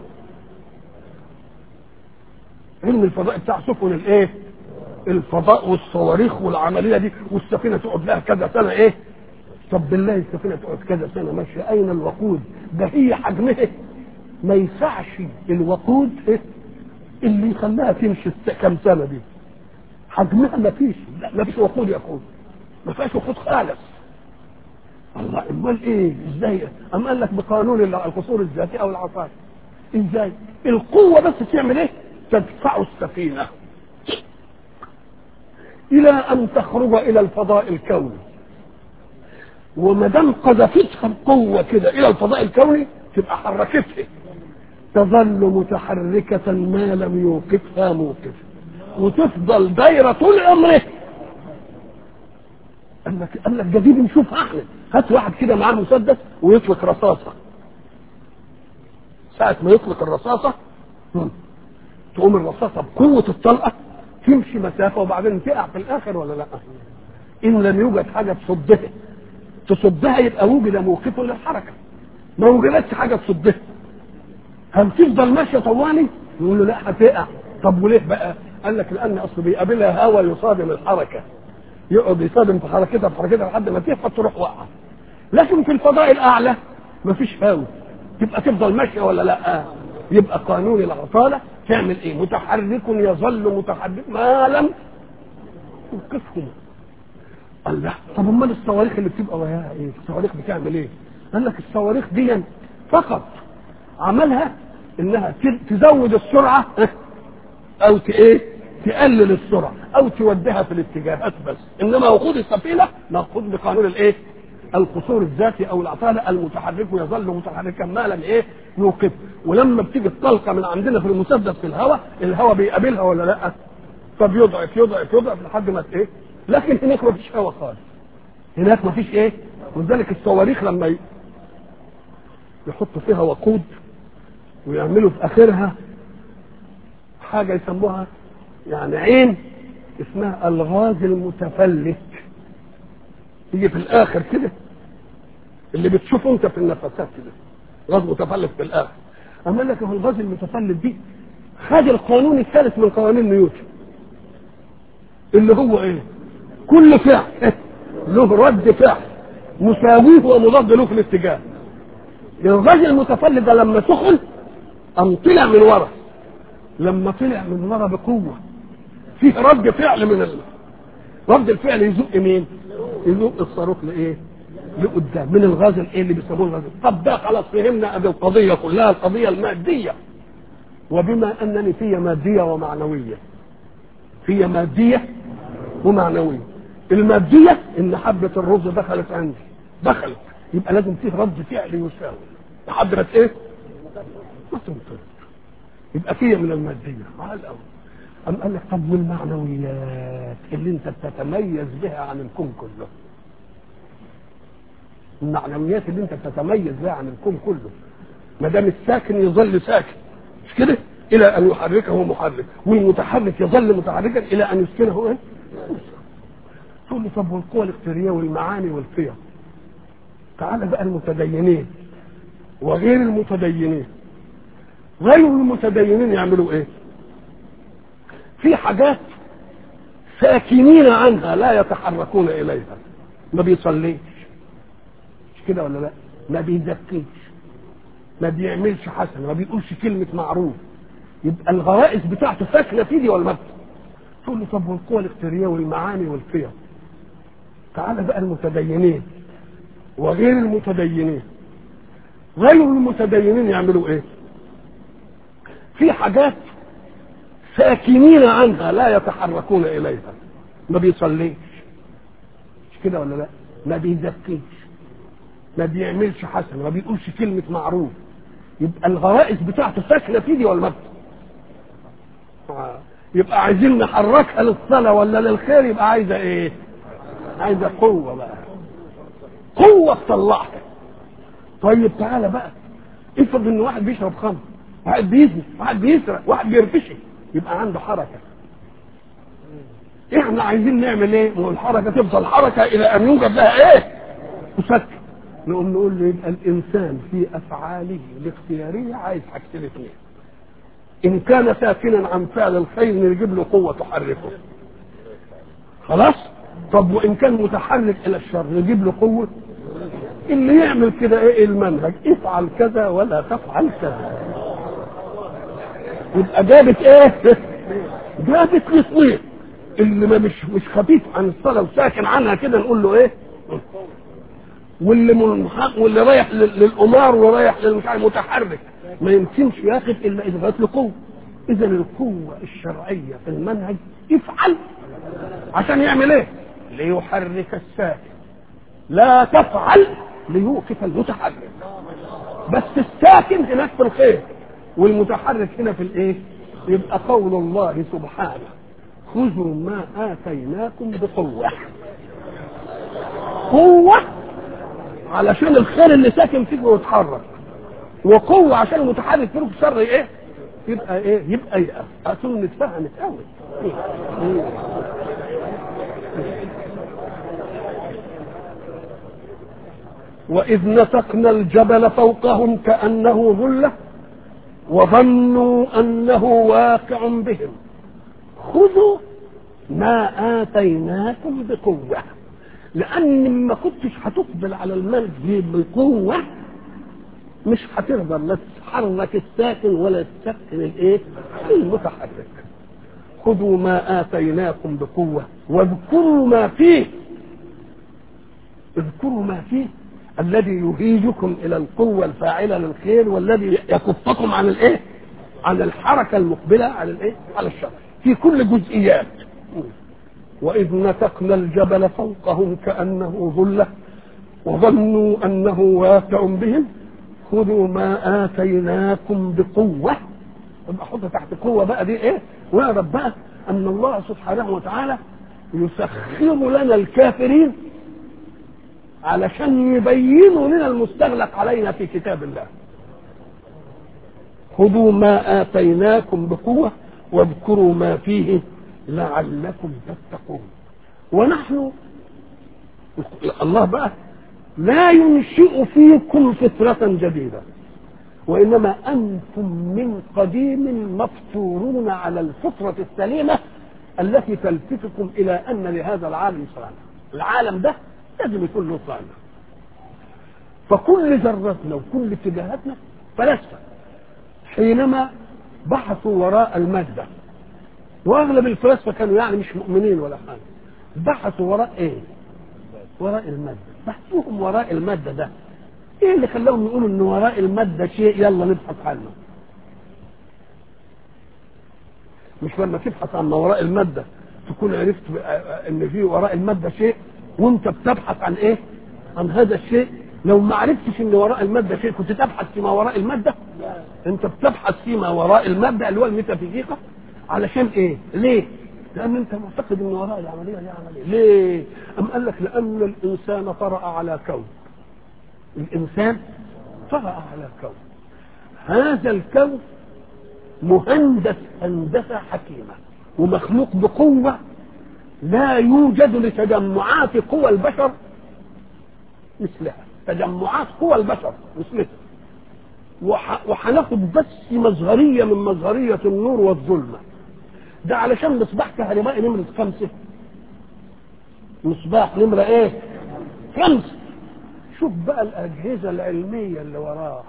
علم الفضاء بتاع سفن الايه الفضاء والصواريخ والعمليه دي والسفينه تقعد لها كذا سنه ايه طب بالله السفينه تقعد كذا سنه ماشيه اين الوقود ده هي حجمها ما يسعش الوقود إيه؟ اللي يخليها تمشي كم سنه دي حجمها ما فيش لا ما فيش وقود يا اخوي ما فيهاش وقود خالص الله امال ايه ازاي ام قال لك بقانون القصور الذاتي او العصار ازاي القوه بس تعمل ايه تدفع السفينه الى ان تخرج الى الفضاء الكوني وما دام قذفتها بقوه كده الى الفضاء الكوني تبقى حركتها تظل متحركة ما لم يوقفها موقف وتفضل دايرة طول عمره قال لك قال لك جديد نشوف احنا هات واحد كده معاه مسدس ويطلق رصاصة ساعة ما يطلق الرصاصة تقوم الرصاصة بقوة الطلقة تمشي مسافة وبعدين تقع في الآخر ولا لا؟ إن لم يوجد حاجة تصدها تصدها يبقى وجد موقف للحركة ما وجدتش حاجة تصدها هل تفضل ماشية طوالي؟ يقول له لا هتقع طب وليه بقى؟ قال لك لأن أصل بيقابلها هوا يصادم الحركة يقعد يصادم في حركتها في حركتها لحد ما تهبط تروح واقعه لكن في الفضاء الاعلى مفيش هاوي تبقى تفضل ماشيه ولا لا يبقى قانون العطاله تعمل ايه متحرك يظل متحرك ما لم يوقفه الله طب امال الصواريخ اللي بتبقى وياها ايه الصواريخ بتعمل ايه قال لك الصواريخ دي فقط عملها انها تزود السرعه او ايه تقلل السرعه او توديها في الاتجاهات بس انما وقود السفينه مأخوذ بقانون الايه القصور الذاتي او العطاله المتحرك يظل متحركا ما لم ايه يوقف ولما بتيجي الطلقه من عندنا في المسدس في الهواء الهواء بيقابلها ولا لا طب يضعف يضعف يضعف لحد ما ايه لكن هناك ما فيش هواء خالص هناك ما فيش ايه ولذلك الصواريخ لما ي... يحطوا فيها وقود ويعملوا في اخرها حاجه يسموها يعني عين اسمها الغاز المتفلت يجي في الاخر كده اللي بتشوفه انت في النفسات كده غاز متفلت في الاخر اما لك هو الغاز المتفلت دي خد القانون الثالث من قوانين نيوتن اللي هو ايه كل فعل له رد فعل مساويه ومضاد له في الاتجاه الغاز المتفلت ده لما سخن قام طلع من ورا لما طلع من ورا بقوه فيه رد فعل من ال... رد الفعل يزق مين؟ يزق الصاروخ لايه؟ لقدام من الغاز الايه اللي بيسموه الغاز طب ده خلاص فهمنا ادي القضيه كلها القضيه الماديه وبما انني في ماديه ومعنويه في ماديه ومعنويه الماديه ان حبه الرز دخلت عندي دخلت يبقى لازم فيه رد فعل يساوي لحد ما ايه؟ ما تنطق يبقى فيه من الماديه على الاول أم قال لك طب والمعنويات اللي انت بتتميز بها عن الكون كله المعنويات اللي انت بتتميز بها عن الكون كله ما دام الساكن يظل ساكن مش كده الى ان يحركه محرك والمتحرك يظل متحركا الى ان يسكنه ايه تقول لي طب والقوى الاختياريه والمعاني والقيم تعال بقى المتدينين وغير المتدينين غير المتدينين يعملوا ايه في حاجات ساكنين عنها لا يتحركون اليها ما بيصليش مش كده ولا لا ما بيزكيش ما بيعملش حسن ما بيقولش كلمة معروف يبقى الغرائز بتاعته ساكنة في دي ولا ما تقول لي طب والقوى الاختيارية والمعاني والقيم تعال بقى المتدينين وغير المتدينين غير المتدينين يعملوا ايه في حاجات ساكنين عنها لا يتحركون اليها ما بيصليش مش كده ولا لا ما بيزكيش ما بيعملش حسن ما بيقولش كلمة معروف يبقى الغرائز بتاعته ساكنة في دي ولا يبقى عايزين نحركها للصلاة ولا للخير يبقى عايزة ايه عايزة قوة بقى قوة تطلعها طيب تعالى بقى افرض ان واحد بيشرب خمر واحد بيزني واحد بيسرق واحد بيرتشي يبقى عنده حركه احنا عايزين نعمل ايه والحركه تفضل حركه الى ان يوجد لها ايه مسكن نقوم نقول له يبقى الانسان في افعاله الاختياريه عايز حاجتين اثنين ان كان ساكنا عن فعل الخير نجيب له قوه تحركه خلاص طب وان كان متحرك الى الشر نجيب له قوه اللي يعمل كده ايه المنهج افعل كذا ولا تفعل كذا يبقى جابت ايه جابت الاثنين اللي ما مش مش خفيف عن الصلاه وساكن عنها كده نقول له ايه واللي منحق واللي رايح للقمار ورايح للمش عارف متحرك ما يمكنش ياخد الا اذا جات له قوه اذا القوه الشرعيه في المنهج افعل عشان يعمل ايه ليحرك الساكن لا تفعل ليوقف المتحرك بس الساكن هناك في الخير والمتحرك هنا في الايه يبقى قول الله سبحانه خذوا ما اتيناكم بقوه قوه علشان الخير اللي ساكن فيك ويتحرك وقوه عشان المتحرك فيك الشر ايه يبقى ايه يبقى يقف اظن اتفهمت قوي وإذ نتقنا الجبل فوقهم كأنه ظلة وظنوا أنه واقع بهم خذوا ما آتيناكم بقوة لأن ما كنتش هتقبل على المال دي بقوة مش هتقدر لا تحرك الساكن ولا تسكن الايه؟ المتحرك خذوا ما آتيناكم بقوة واذكروا ما فيه اذكروا ما فيه الذي يهيجكم إلى القوة الفاعلة للخير والذي يكفكم عن الايه؟ عن الحركة المقبلة على الايه؟ على الشر في كل جزئيات وإذ نتقنا الجبل فوقهم كأنه ظلة وظنوا أنه واقع بهم خذوا ما آتيناكم بقوة يبقى حط تحت قوة بقى دي إيه؟ واعرف بقى أن الله سبحانه وتعالى يسخر لنا الكافرين علشان يبينوا لنا المستغلق علينا في كتاب الله خذوا ما آتيناكم بقوة واذكروا ما فيه لعلكم تتقون ونحن الله بقى لا ينشئ فيكم فطرة جديدة وإنما أنتم من قديم مفطورون على الفطرة السليمة التي تلفتكم إلى أن لهذا العالم صانع العالم ده لازم يكون له صانع فكل ذرتنا وكل اتجاهاتنا فلسفة حينما بحثوا وراء المادة واغلب الفلاسفه كانوا يعني مش مؤمنين ولا حاجه بحثوا وراء ايه وراء الماده بحثوهم وراء الماده ده ايه اللي خلاهم يقولوا ان وراء الماده شيء يلا نبحث عنه مش لما تبحث عن ما وراء الماده تكون عرفت ان في وراء الماده شيء وانت بتبحث عن ايه عن هذا الشيء لو ما عرفتش ان وراء الماده شيء كنت تبحث فيما وراء الماده انت بتبحث فيما وراء الماده اللي هو الميتافيزيقا علشان ايه ليه لان انت معتقد ان وراء العمليه دي عمليه ليه ام قال لك لان الانسان طرا على كون الانسان طرا على كون هذا الكون مهندس هندسه حكيمه ومخلوق بقوه لا يوجد لتجمعات قوى البشر مثلها تجمعات قوى البشر مثلها وهناخد بس مظهريه من مظهريه النور والظلمه ده علشان مصباح كهربائي نمرة خمسة مصباح نمرة ايه خمسة شوف بقى الأجهزة العلمية اللي وراه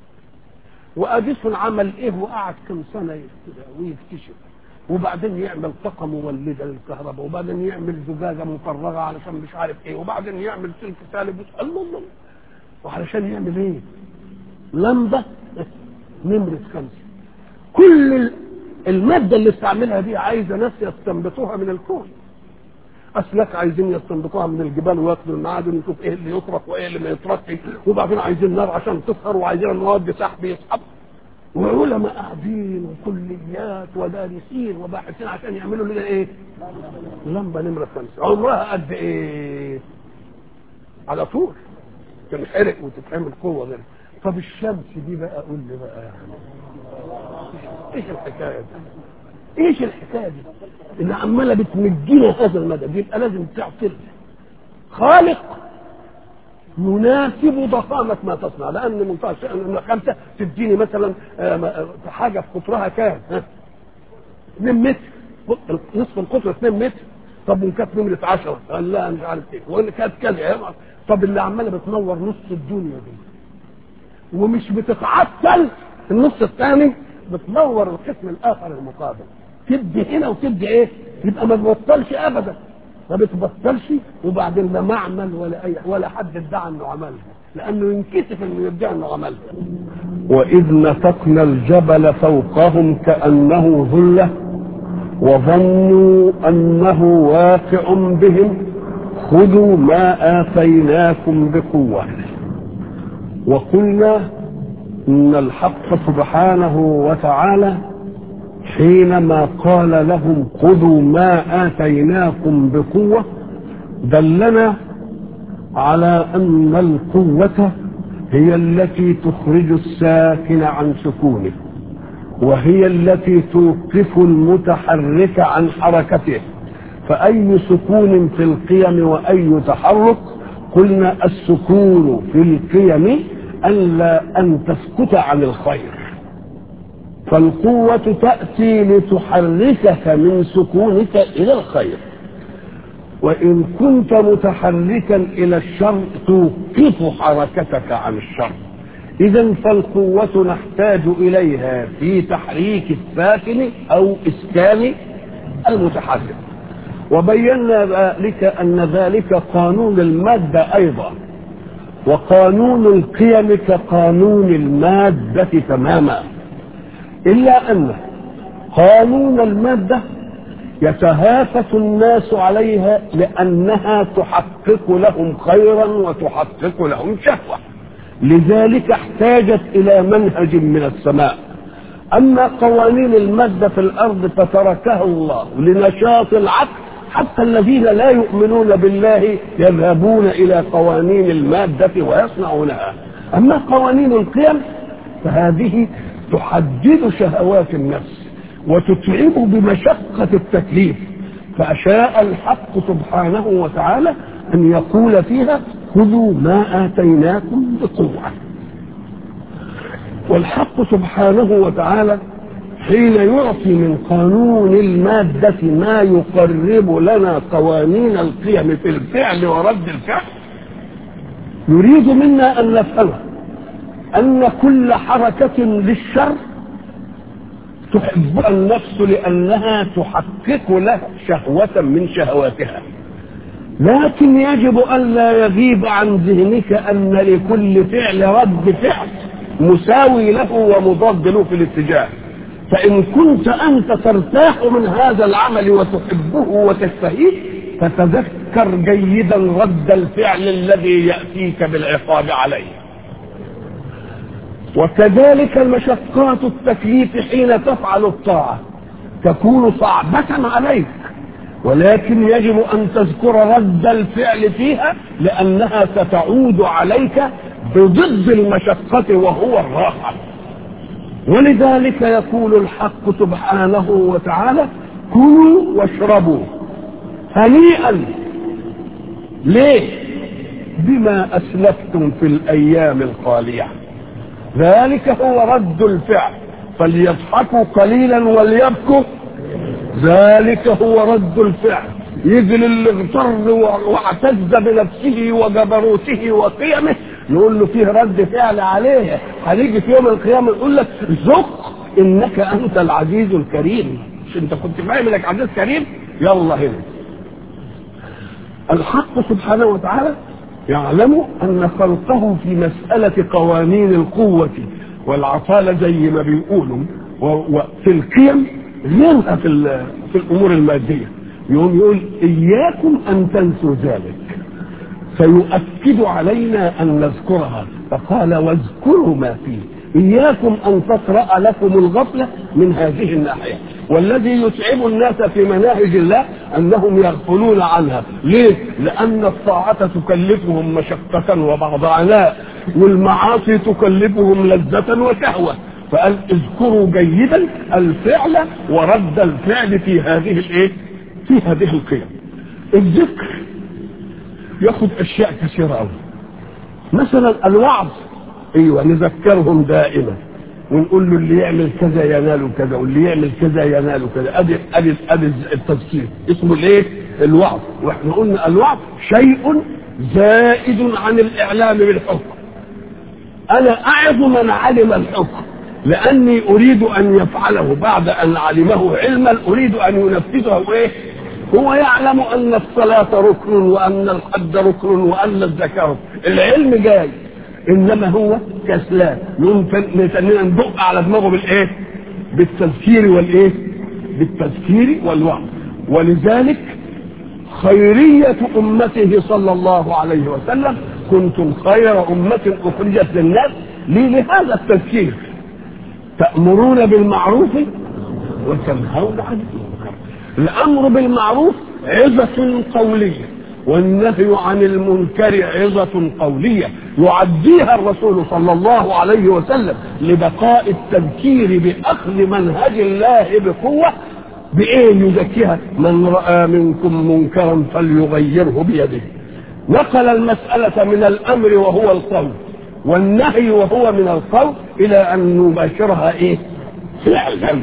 وأديسون عمل ايه وقعد كم سنة ويكتشف وبعدين يعمل طاقة مولدة للكهرباء وبعدين يعمل زجاجة مفرغة علشان مش عارف ايه وبعدين يعمل سلك سالب الله الله وعلشان يعمل ايه لمبة نمرة خمسة كل المادة اللي استعملها دي عايزة ناس يستنبطوها من الكون أسلاك عايزين يستنبطوها من الجبال وياخدوا المعادن ونشوف ايه اللي يطرق وايه اللي ما يطرقش وبعدين عايزين نار عشان تسهر وعايزين مواد سحب يسحب وعلماء قاعدين وكليات ودارسين وباحثين عشان يعملوا لنا ايه؟ لمبه نمره خمسه عمرها قد ايه؟ على طول تنحرق وتتعمل قوه غير طب الشمس دي بقى قول لي بقى يعني ايش الحكايه دي؟ ايش الحكايه دي؟ اللي عماله بتمجينا هذا المدى يبقى لازم تعطل خالق يناسب ضخامة ما تصنع لأن منتهى الشيء أن خمسة تديني مثلا حاجة في قطرها كام؟ 2 متر نصف القطر 2 متر طب وإن كانت نمرة 10 قال لا مش عارف إيه وإن كانت كذا طب اللي عمالة بتنور نص الدنيا دي ومش بتتعطل النص الثاني بتنور القسم الآخر المقابل تدي هنا وتدي إيه؟ يبقى ما تبطلش أبدا ما بتبطلش وبعدين لا معمل ولا اي ولا حد ادعى انه عملها لانه ينكسف انه يدعي انه عملها واذ نطقنا الجبل فوقهم كانه ظله وظنوا انه واقع بهم خذوا ما اتيناكم بقوه وقلنا ان الحق سبحانه وتعالى حينما قال لهم خذوا ما آتيناكم بقوة دلنا على أن القوة هي التي تخرج الساكن عن سكونه وهي التي توقف المتحرك عن حركته فأي سكون في القيم وأي تحرك قلنا السكون في القيم أن لا أن تسكت عن الخير فالقوة تأتي لتحركك من سكونك إلى الخير وإن كنت متحركا إلى الشر توقف حركتك عن الشر إذا فالقوة نحتاج إليها في تحريك الساكن أو إسكان المتحرك وبينا ذلك أن ذلك قانون المادة أيضا وقانون القيم كقانون المادة تماما إلا أن قانون المادة يتهافت الناس عليها لأنها تحقق لهم خيرا وتحقق لهم شهوة لذلك احتاجت إلى منهج من السماء أما قوانين المادة في الأرض فتركها الله لنشاط العقل حتى الذين لا يؤمنون بالله يذهبون إلى قوانين المادة ويصنعونها أما قوانين القيم فهذه تحدد شهوات النفس وتتعب بمشقة التكليف فأشاء الحق سبحانه وتعالى أن يقول فيها خذوا ما آتيناكم بقوة والحق سبحانه وتعالى حين يعطي من قانون المادة ما يقرب لنا قوانين القيم في الفعل ورد الفعل يريد منا أن نفهم أن كل حركة للشر تحبها النفس لأنها تحقق له شهوة من شهواتها لكن يجب ألا يغيب عن ذهنك أن لكل فعل رد فعل مساوي له ومضاد له في الاتجاه فإن كنت أنت ترتاح من هذا العمل وتحبه وتشتهيه فتذكر جيدا رد الفعل الذي يأتيك بالعقاب عليه وكذلك المشقات التكليف حين تفعل الطاعة تكون صعبة عليك ولكن يجب أن تذكر رد الفعل فيها لأنها ستعود عليك بضد المشقة وهو الراحة ولذلك يقول الحق سبحانه وتعالى كلوا واشربوا هنيئا ليه بما أسلفتم في الأيام الخالية ذلك هو رد الفعل فليضحكوا قليلا وليبكوا ذلك هو رد الفعل يجي اللي اغتر واعتز بنفسه وجبروته وقيمه نقول له فيه رد فعل عليه هنيجي في يوم القيامه يقول لك ذق انك انت العزيز الكريم مش انت كنت فاهم انك عزيز كريم يلا هنا الحق سبحانه وتعالى يعلم ان خلقه في مساله قوانين القوه والعطاله زي ما بيقولوا وفي القيم غيرها في في الامور الماديه يقوم يقول اياكم ان تنسوا ذلك فيؤكد علينا ان نذكرها فقال واذكروا ما فيه اياكم ان تطرا لكم الغفله من هذه الناحيه والذي يتعب الناس في مناهج الله انهم يغفلون عنها ليه لان الطاعه تكلفهم مشقه وبعض عناء والمعاصي تكلفهم لذه وشهوه فقال اذكروا جيدا الفعل ورد الفعل في هذه الايه في هذه القيم الذكر ياخذ اشياء كثيره قوي مثلا الوعظ ايوه نذكرهم دائما ونقول له اللي يعمل كذا ينال كذا واللي يعمل كذا ينال كذا ادي ادي ادي التذكير اسمه الايه؟ الوعظ واحنا قلنا الوعظ شيء زائد عن الاعلام بالحكم انا اعظ من علم الحكم لاني اريد ان يفعله بعد ان علمه علما اريد ان ينفذه ايه؟ هو يعلم ان الصلاه ركن وان الحج ركن وان الزكاه ركن العلم جاي انما هو كسلان نتنينا ندق على دماغه بالايه؟ بالتذكير والايه؟ بالتذكير والوعظ ولذلك خيرية أمته صلى الله عليه وسلم كنتم خير أمة أخرجت للناس لي لهذا التذكير تأمرون بالمعروف وتنهون عن المنكر الأمر بالمعروف عظة قولية والنهي عن المنكر عظة قولية يعديها الرسول صلى الله عليه وسلم لبقاء التذكير بأخذ منهج الله بقوة بإيه يزكيها من رأى منكم منكرا فليغيره بيده نقل المسألة من الأمر وهو القول والنهي وهو من القول إلى أن نباشرها إيه فعلا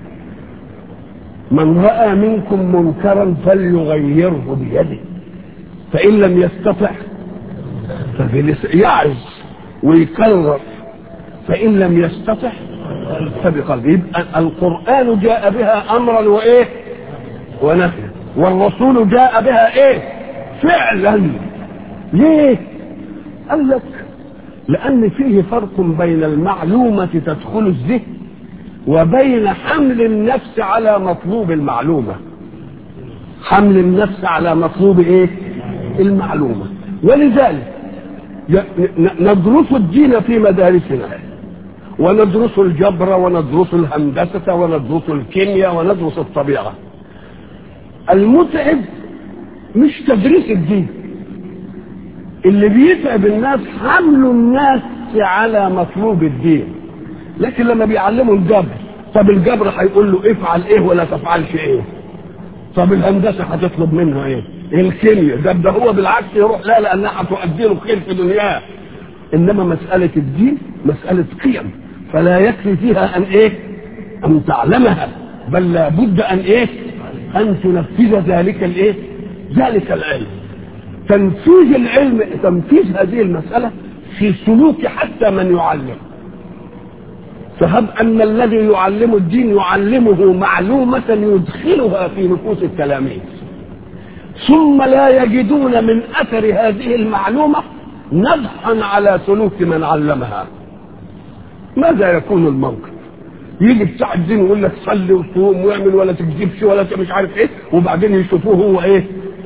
من راى منكم منكرا فليغيره بيده فان لم يستطع فبلسانه يعز ويكرر فان لم يستطع فبقلبه يبقى القران جاء بها امرا وايه ونهيا والرسول جاء بها ايه فعلا ليه قال لك لان فيه فرق بين المعلومه تدخل الذهن وبين حمل النفس على مطلوب المعلومه حمل النفس على مطلوب ايه المعلومه ولذلك ندرس الدين في مدارسنا وندرس الجبر وندرس الهندسه وندرس الكيمياء وندرس الطبيعه المتعب مش تدريس الدين اللي بيتعب الناس حمل الناس على مطلوب الدين لكن لما بيعلموا الجبر طب الجبر هيقول له افعل ايه ولا تفعلش ايه طب الهندسه هتطلب منه ايه الكيمياء ده ده هو بالعكس يروح لا لانها هتؤدي له خير في دنياه انما مساله الدين مساله قيم فلا يكفي فيها ان ايه ان تعلمها بل لابد ان ايه ان تنفذ ذلك الايه ذلك العلم تنفيذ العلم تنفيذ هذه المساله في سلوك حتى من يعلم فهب ان الذي يعلم الدين يعلمه معلومه يدخلها في نفوس التلاميذ ثم لا يجدون من اثر هذه المعلومه نضحا على سلوك من علمها ماذا يكون الموقف يجي بتاع الدين يقول لك صلي وصوم واعمل ولا تكذبش ولا مش عارف ايه وبعدين يشوفوه هو ايه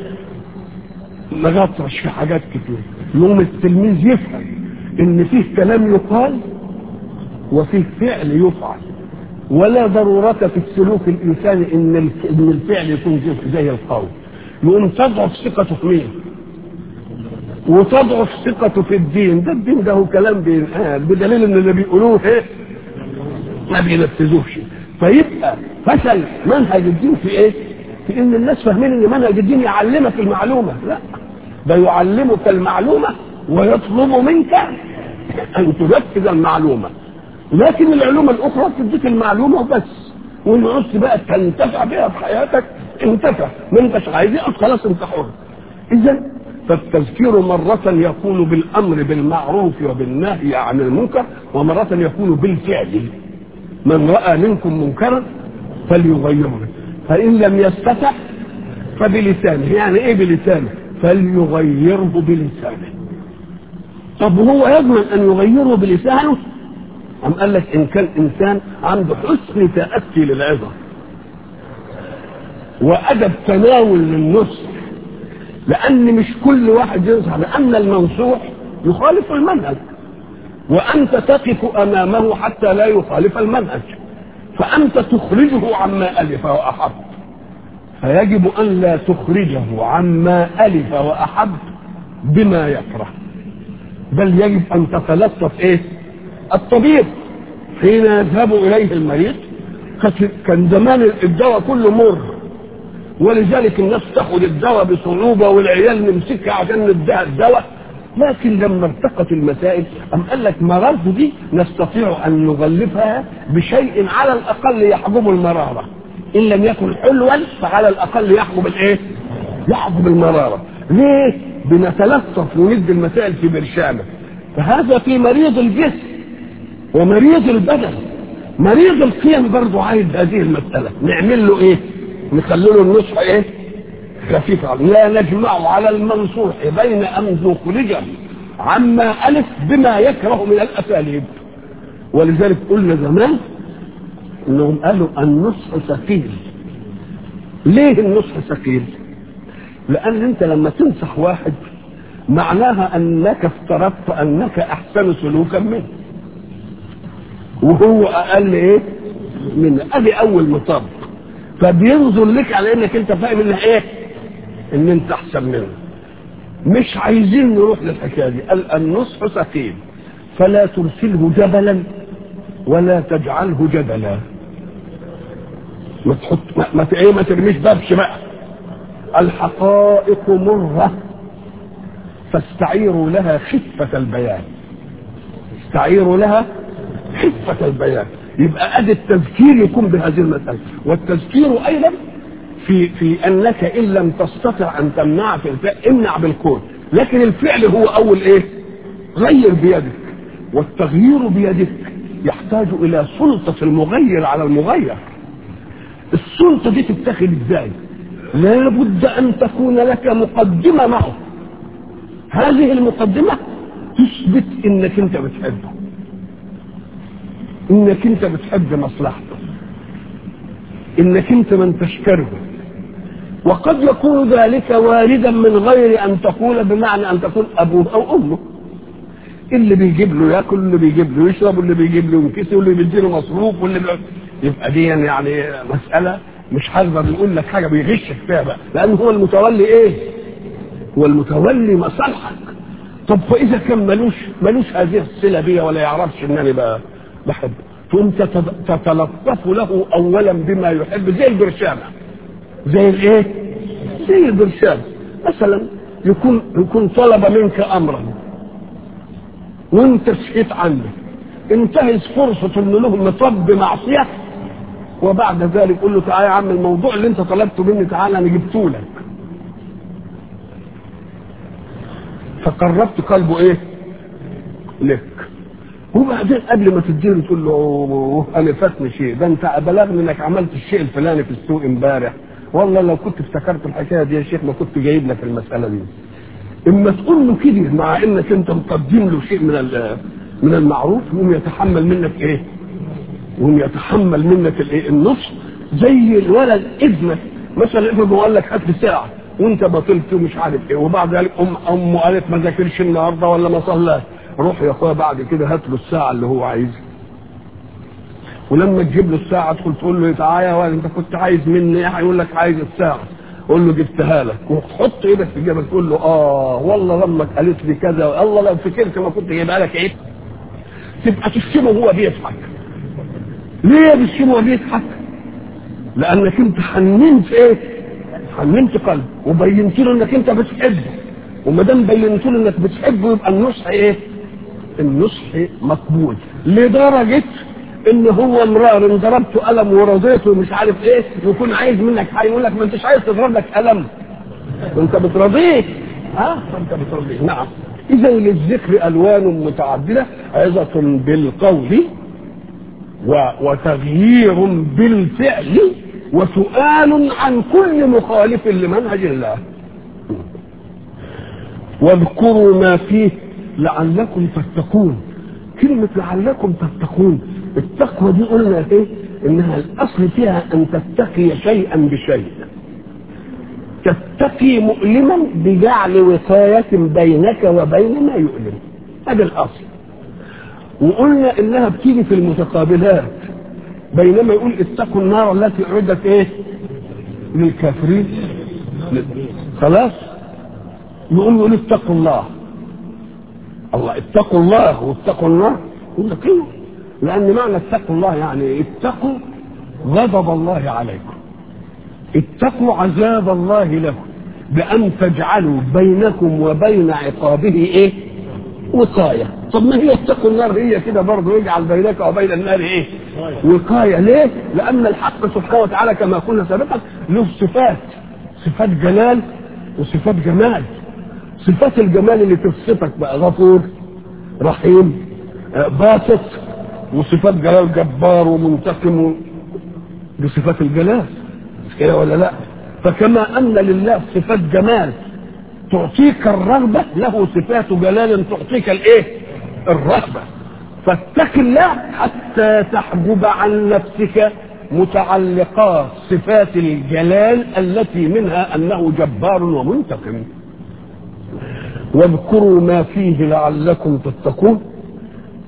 مغطرش في حاجات كتير يوم التلميذ يفهم ان فيه كلام يقال وفيه فعل يفعل ولا ضرورة في السلوك الإنساني إن إن الفعل يكون زي القول يقوم تضعف ثقته في مين؟ وتضعف ثقته في الدين ده الدين ده هو كلام بينقال بدليل ان اللي بيقولوه ايه ما بينفذوش فيبقى فشل منهج الدين في ايه في ان الناس فاهمين ان منهج الدين يعلمك المعلومه لا ده يعلمك المعلومه ويطلب منك ان تنفذ المعلومه لكن العلوم الاخرى تديك المعلومه وبس وان عدت بقى تنتفع بها في حياتك انتفع ما انتش عايز خلاص انت حر اذا فالتذكير مرة يكون بالأمر بالمعروف وبالنهي عن المنكر ومرة يكون بالفعل من رأى منكم منكرا فليغيره فإن لم يستطع فبلسانه يعني إيه بلسانه فليغيره بلسانه طب هو يضمن أن يغيره بلسانه أم قال لك إن كان إنسان عنده حسن تأتي للعظة وأدب تناول للنصح لأن مش كل واحد ينصح لأن المنصوح يخالف المنهج وأنت تقف أمامه حتى لا يخالف المنهج فأنت تخرجه عما ألف وأحب فيجب أن لا تخرجه عما ألف وأحب بما يكره بل يجب أن تتلطف إيه الطبيب حين يذهب إليه المريض كان زمان الدواء كله مر ولذلك الناس تاخد الدواء بصعوبة والعيال نمسكها عشان نديها الدواء لكن لما ارتقت المسائل أم قال لك مرض دي نستطيع أن نغلفها بشيء على الأقل يحجب المرارة إن لم يكن حلوا فعلى الأقل يحجب الإيه؟ يحجب المرارة ليه؟ بنتلطف وندي المسائل في برشامة فهذا في مريض الجسم ومريض البدن مريض القيم برضه عايز هذه المسألة نعمل له إيه؟ نخلي له النصح ايه خفيف لا نجمع على المنصوح بين ان نخرجه عما الف بما يكره من الاساليب ولذلك قلنا زمان انهم قالوا النصح ثقيل ليه النصح ثقيل لان انت لما تنصح واحد معناها انك افترضت انك احسن سلوكا منه وهو اقل ايه من ادي اول مطب فبينظر لك على انك انت فاهم ان ايه ان انت احسن منه مش عايزين نروح للحكايه دي قال النصح ثقيل فلا ترسله جبلا ولا تجعله جدلا ما تحط ما, ما ايه ما ترميش بابش بقى الحقائق مره فاستعيروا لها خفة البيان استعيروا لها خفة البيان يبقى ادي التذكير يكون بهذه المساله والتذكير ايضا في في انك ان لم تستطع ان تمنع في الفعل امنع بالكون لكن الفعل هو اول ايه غير بيدك والتغيير بيدك يحتاج الى سلطه المغير على المغير السلطه دي تتخذ ازاي لا بد ان تكون لك مقدمه معه هذه المقدمه تثبت انك انت بتحبه انك انت بتحب مصلحته انك انت من تشكره وقد يكون ذلك واردا من غير ان تقول بمعنى ان تكون ابوه او امه اللي بيجيب له ياكل اللي بيجيب له يشرب واللي بيجيب له ينكسي واللي بيديله مصروف واللي بي... يبقى دي يعني مساله مش هقدر يقول لك حاجه بيغشك فيها بقى لان هو المتولي ايه؟ هو المتولي مصالحك طب فاذا كان ملوش ملوش هذه الصله بيا ولا يعرفش ان انا بقى بحبه تقوم تتلطف له اولا بما يحب زي البرشامه زي الايه؟ زي البرشامه مثلا يكون يكون طلب منك امرا وانت سكت عنه انتهز فرصة ان له مطب معصية وبعد ذلك قول له تعالى يا عم الموضوع اللي انت طلبته مني تعالى انا جبته لك فقربت قلبه ايه لك وبعدين قبل ما تديله تقول له انا فاتني شيء ده انت بلغني انك عملت الشيء الفلاني في السوق امبارح والله لو كنت افتكرت الحكايه دي يا شيخ ما كنت جايب لك المساله دي اما تقول له كده مع انك انت مقدم له شيء من من المعروف يقوم يتحمل منك ايه؟ يقوم يتحمل منك الايه؟ النصح زي الولد ابنك مثلا ابنه قال لك هات لي ساعه وانت بطلت ومش عارف ايه وبعد ذلك ام امه قالت ما ذاكرش النهارده ولا ما صلاش روح يا اخويا بعد كده هات له الساعه اللي هو عايزها ولما تجيب له الساعه تدخل تقول له تعالى يا ولد انت كنت عايز مني ايه هيقول لك عايز الساعه قول له جبتها لك وتحط ايدك في جيبك تقول له اه والله لما قالت لي كذا الله لو فكرت ما كنت جايبها لك عيب تبقى تشتمه وهو بيضحك ليه بتشتمه وهو بيضحك؟ لانك انت حننت ايه؟ حننت قلبه وبينت له انك انت بتحبه وما دام بينت له انك بتحبه يبقى النصح ايه؟ النصح مقبول لدرجه ان هو مرار ان ضربته قلم ورضيته ومش عارف ايه يكون عايز منك حاجه يقول لك ما انتش عايز تضرب لك قلم وانت بترضيه ها فانت بترضيه نعم اذا للذكر الوان متعدده عظه بالقول و... وتغيير بالفعل وسؤال عن كل مخالف لمنهج الله واذكروا ما فيه لعلكم تتقون كلمة لعلكم تتقون التقوى دي قلنا ايه انها الاصل فيها ان تتقي شيئا بشيء تتقي مؤلما بجعل وقاية بينك وبين ما يؤلم هذا الاصل وقلنا انها بتيجي في المتقابلات بينما يقول اتقوا النار التي اعدت ايه للكافرين خلاص يقول يقول اتقوا الله الله اتقوا الله واتقوا النار يقول لك ايه لان معنى اتقوا الله يعني اتقوا غضب الله عليكم اتقوا عذاب الله لكم بان تجعلوا بينكم وبين عقابه ايه وقاية طب ما هي اتقوا النار هي كده برضه يجعل بينك وبين النار ايه وقاية ليه لان الحق سبحانه وتعالى كما قلنا سابقا له صفات صفات جلال وصفات جمال صفات الجمال اللي تصفك بقى غفور رحيم باسط وصفات جلال جبار ومنتقم دي صفات الجلال مش كده ولا لا فكما ان لله صفات جمال تعطيك الرغبة له صفات جلال تعطيك الايه الرغبة فاتق الله حتى تحجب عن نفسك متعلقات صفات الجلال التي منها انه جبار ومنتقم واذكروا ما فيه لعلكم تتقون